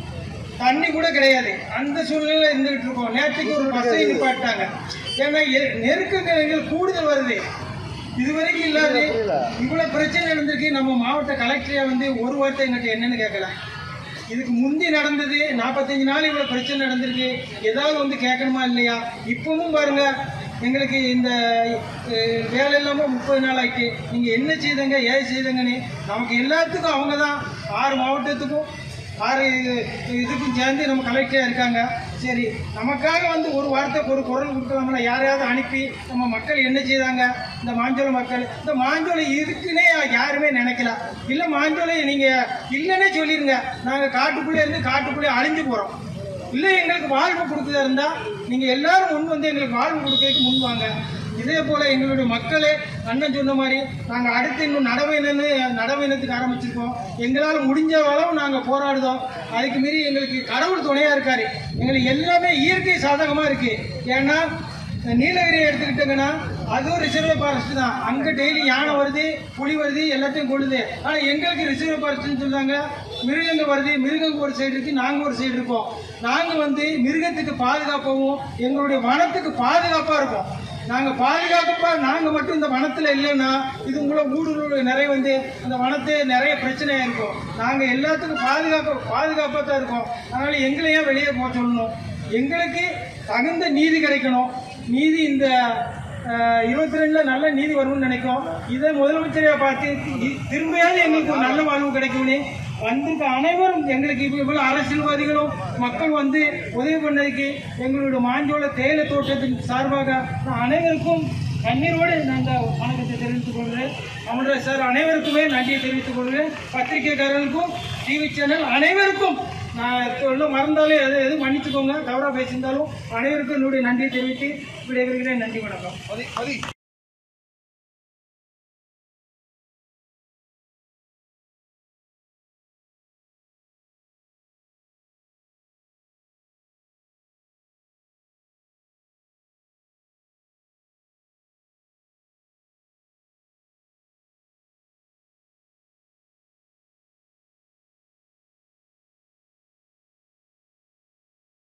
தண்ணி கூட கிடையாது அந்த சூழ்நிலையில இருந்துகிட்டு இருக்கோம் நேற்றுக்கு ஒரு பஸ்ஸை நிப்பாட்டாங்க ஏன்னா எ- நெருக்கங்கள் எங்களுக்கு கூடுதல் வருது இதுவரைக்கும் இல்லாத இவ்வளவு பிரச்சனை நடந்திருக்கு நம்ம மாவட்ட கலெக்டரே வந்து ஒரு வார்த்தை எங்கிட்ட என்னன்னு கேட்கல இதுக்கு முந்தி நடந்தது நாற்பத்தஞ்சு நாள் இவ்வளவு பிரச்சனை நடந்திருக்கு ஏதாவது வந்து கேட்கணுமா இல்லையா இப்பவும் பாருங்க எங்களுக்கு இந்த அஹ், வேலை இல்லாமல் முப்பது நாள் ஆயிட்டு நீங்கள் என்ன செய்தங்க ஏன் செய்தங்கன்னு நமக்கு எல்லாத்துக்கும் அவங்க தான் ஆறு மாவட்டத்துக்கும் ஆறு இதுக்கும் சேர்ந்து நம்ம கலெக்டராக இருக்காங்க சரி நமக்காக வந்து ஒரு வார்த்தைக்கு ஒரு குரல் கொடுக்கலாம்னா யாரையாவது அனுப்பி நம்ம மக்கள் என்ன செய்தாங்க இந்த மாஞ்சோலை மக்கள் இந்த மாஞ்சோலை இருக்குன்னே யாருமே நினைக்கல இல்லை மாஞ்சோலை நீங்கள் இல்லைன்னே சொல்லிடுங்க நாங்கள் காட்டுக்குள்ளே இருந்து காட்டுக்குள்ளே அழிஞ்சு போகிறோம் இல்லை எங்களுக்கு வாழ்வு கொடுக்குறதா இருந்தால் நீங்கள் எல்லாரும் முன் வந்து எங்களுக்கு வாழ்வு கொடுக்கறதுக்கு முன் வாங்க இதே போல எங்களுடைய மக்களே அண்ணன் சொன்ன மாதிரி நாங்கள் அடுத்து இன்னும் நடவையினு நடவையினத்துக்கு ஆரம்பிச்சிருக்கோம் எங்களால் முடிஞ்ச அளவு நாங்கள் போராடுதோம் அதுக்கு மீறி எங்களுக்கு கடவுள் துணையாக இருக்காரு எங்களுக்கு எல்லாமே இயற்கை சாதகமாக இருக்கு ஏன்னா நீலகிரி எடுத்துக்கிட்டீங்கன்னா அதுவும் ரிசர்வ் ஃபாரஸ்ட் தான் அங்கே டெய்லி யானை வருது புலி வருது எல்லாத்தையும் கொள்ளுது ஆனால் எங்களுக்கு ரிசர்வ் ஃபாரஸ்ட்னு சொல்றாங்க மிருகங்கள் வருது மிருகங்க ஒரு சைடு இருக்கு நாங்கள் ஒரு சைடு இருக்கோம் நாங்கள் வந்து மிருகத்துக்கு பாதுகாப்பாகவும் எங்களுடைய வனத்துக்கு பாதுகாப்பாக இருக்கோம் நாங்கள் பாதுகாக்கப்பா நாங்கள் மட்டும் இந்த வனத்தில் இல்லைன்னா இது உங்களை ஊடுருவ நிறைய வந்து அந்த வனத்தை நிறைய பிரச்சனையாக இருக்கும் நாங்கள் எல்லாத்துக்கும் பாதுகாப்பு பாதுகாப்பாக தான் இருக்கோம் அதனால் எங்களை ஏன் வெளியே போக சொல்லணும் எங்களுக்கு தகுந்த நீதி கிடைக்கணும் நீதி இந்த இருபத்தி ரெண்டுல நல்ல நீதி வரும்னு நினைக்கிறோம் இதை முதலமைச்சரையா பார்த்து இ- திரும்பியாவது எங்களுக்கு ஒரு நல்ல வாழ்வு கிடைக்கும்னு வந்திருக்க அனைவரும் எங்களுக்கு இப்போ இவ்வளவு அரசியல்வாதிகளும் மக்கள் வந்து உதவி பண்ணதுக்கு எங்களுடைய மாஞ்சோள தேயிலை தோட்டத்தின் சார்பாக நான் அனைவருக்கும் கண்ணீரோடு நாங்கள் வணக்கத்தை தெரிவித்துக் கொள்கிறேன் அமர்ராஜ் சார் அனைவருக்குமே நன்றியை தெரிவித்துக் கொள்கிறேன் பத்திரிகைக்காரர்களுக்கும் டிவி சேனல் அனைவருக்கும் நான் சொல்ல மறந்தாலும் எது எதுவும் மன்னிச்சுக்கோங்க தவறாக பேசியிருந்தாலும் அனைவருக்கும் என்னுடைய நன்றியை தெரிவித்து விடைபெறுகிறேன் நன்றி வணக்கம்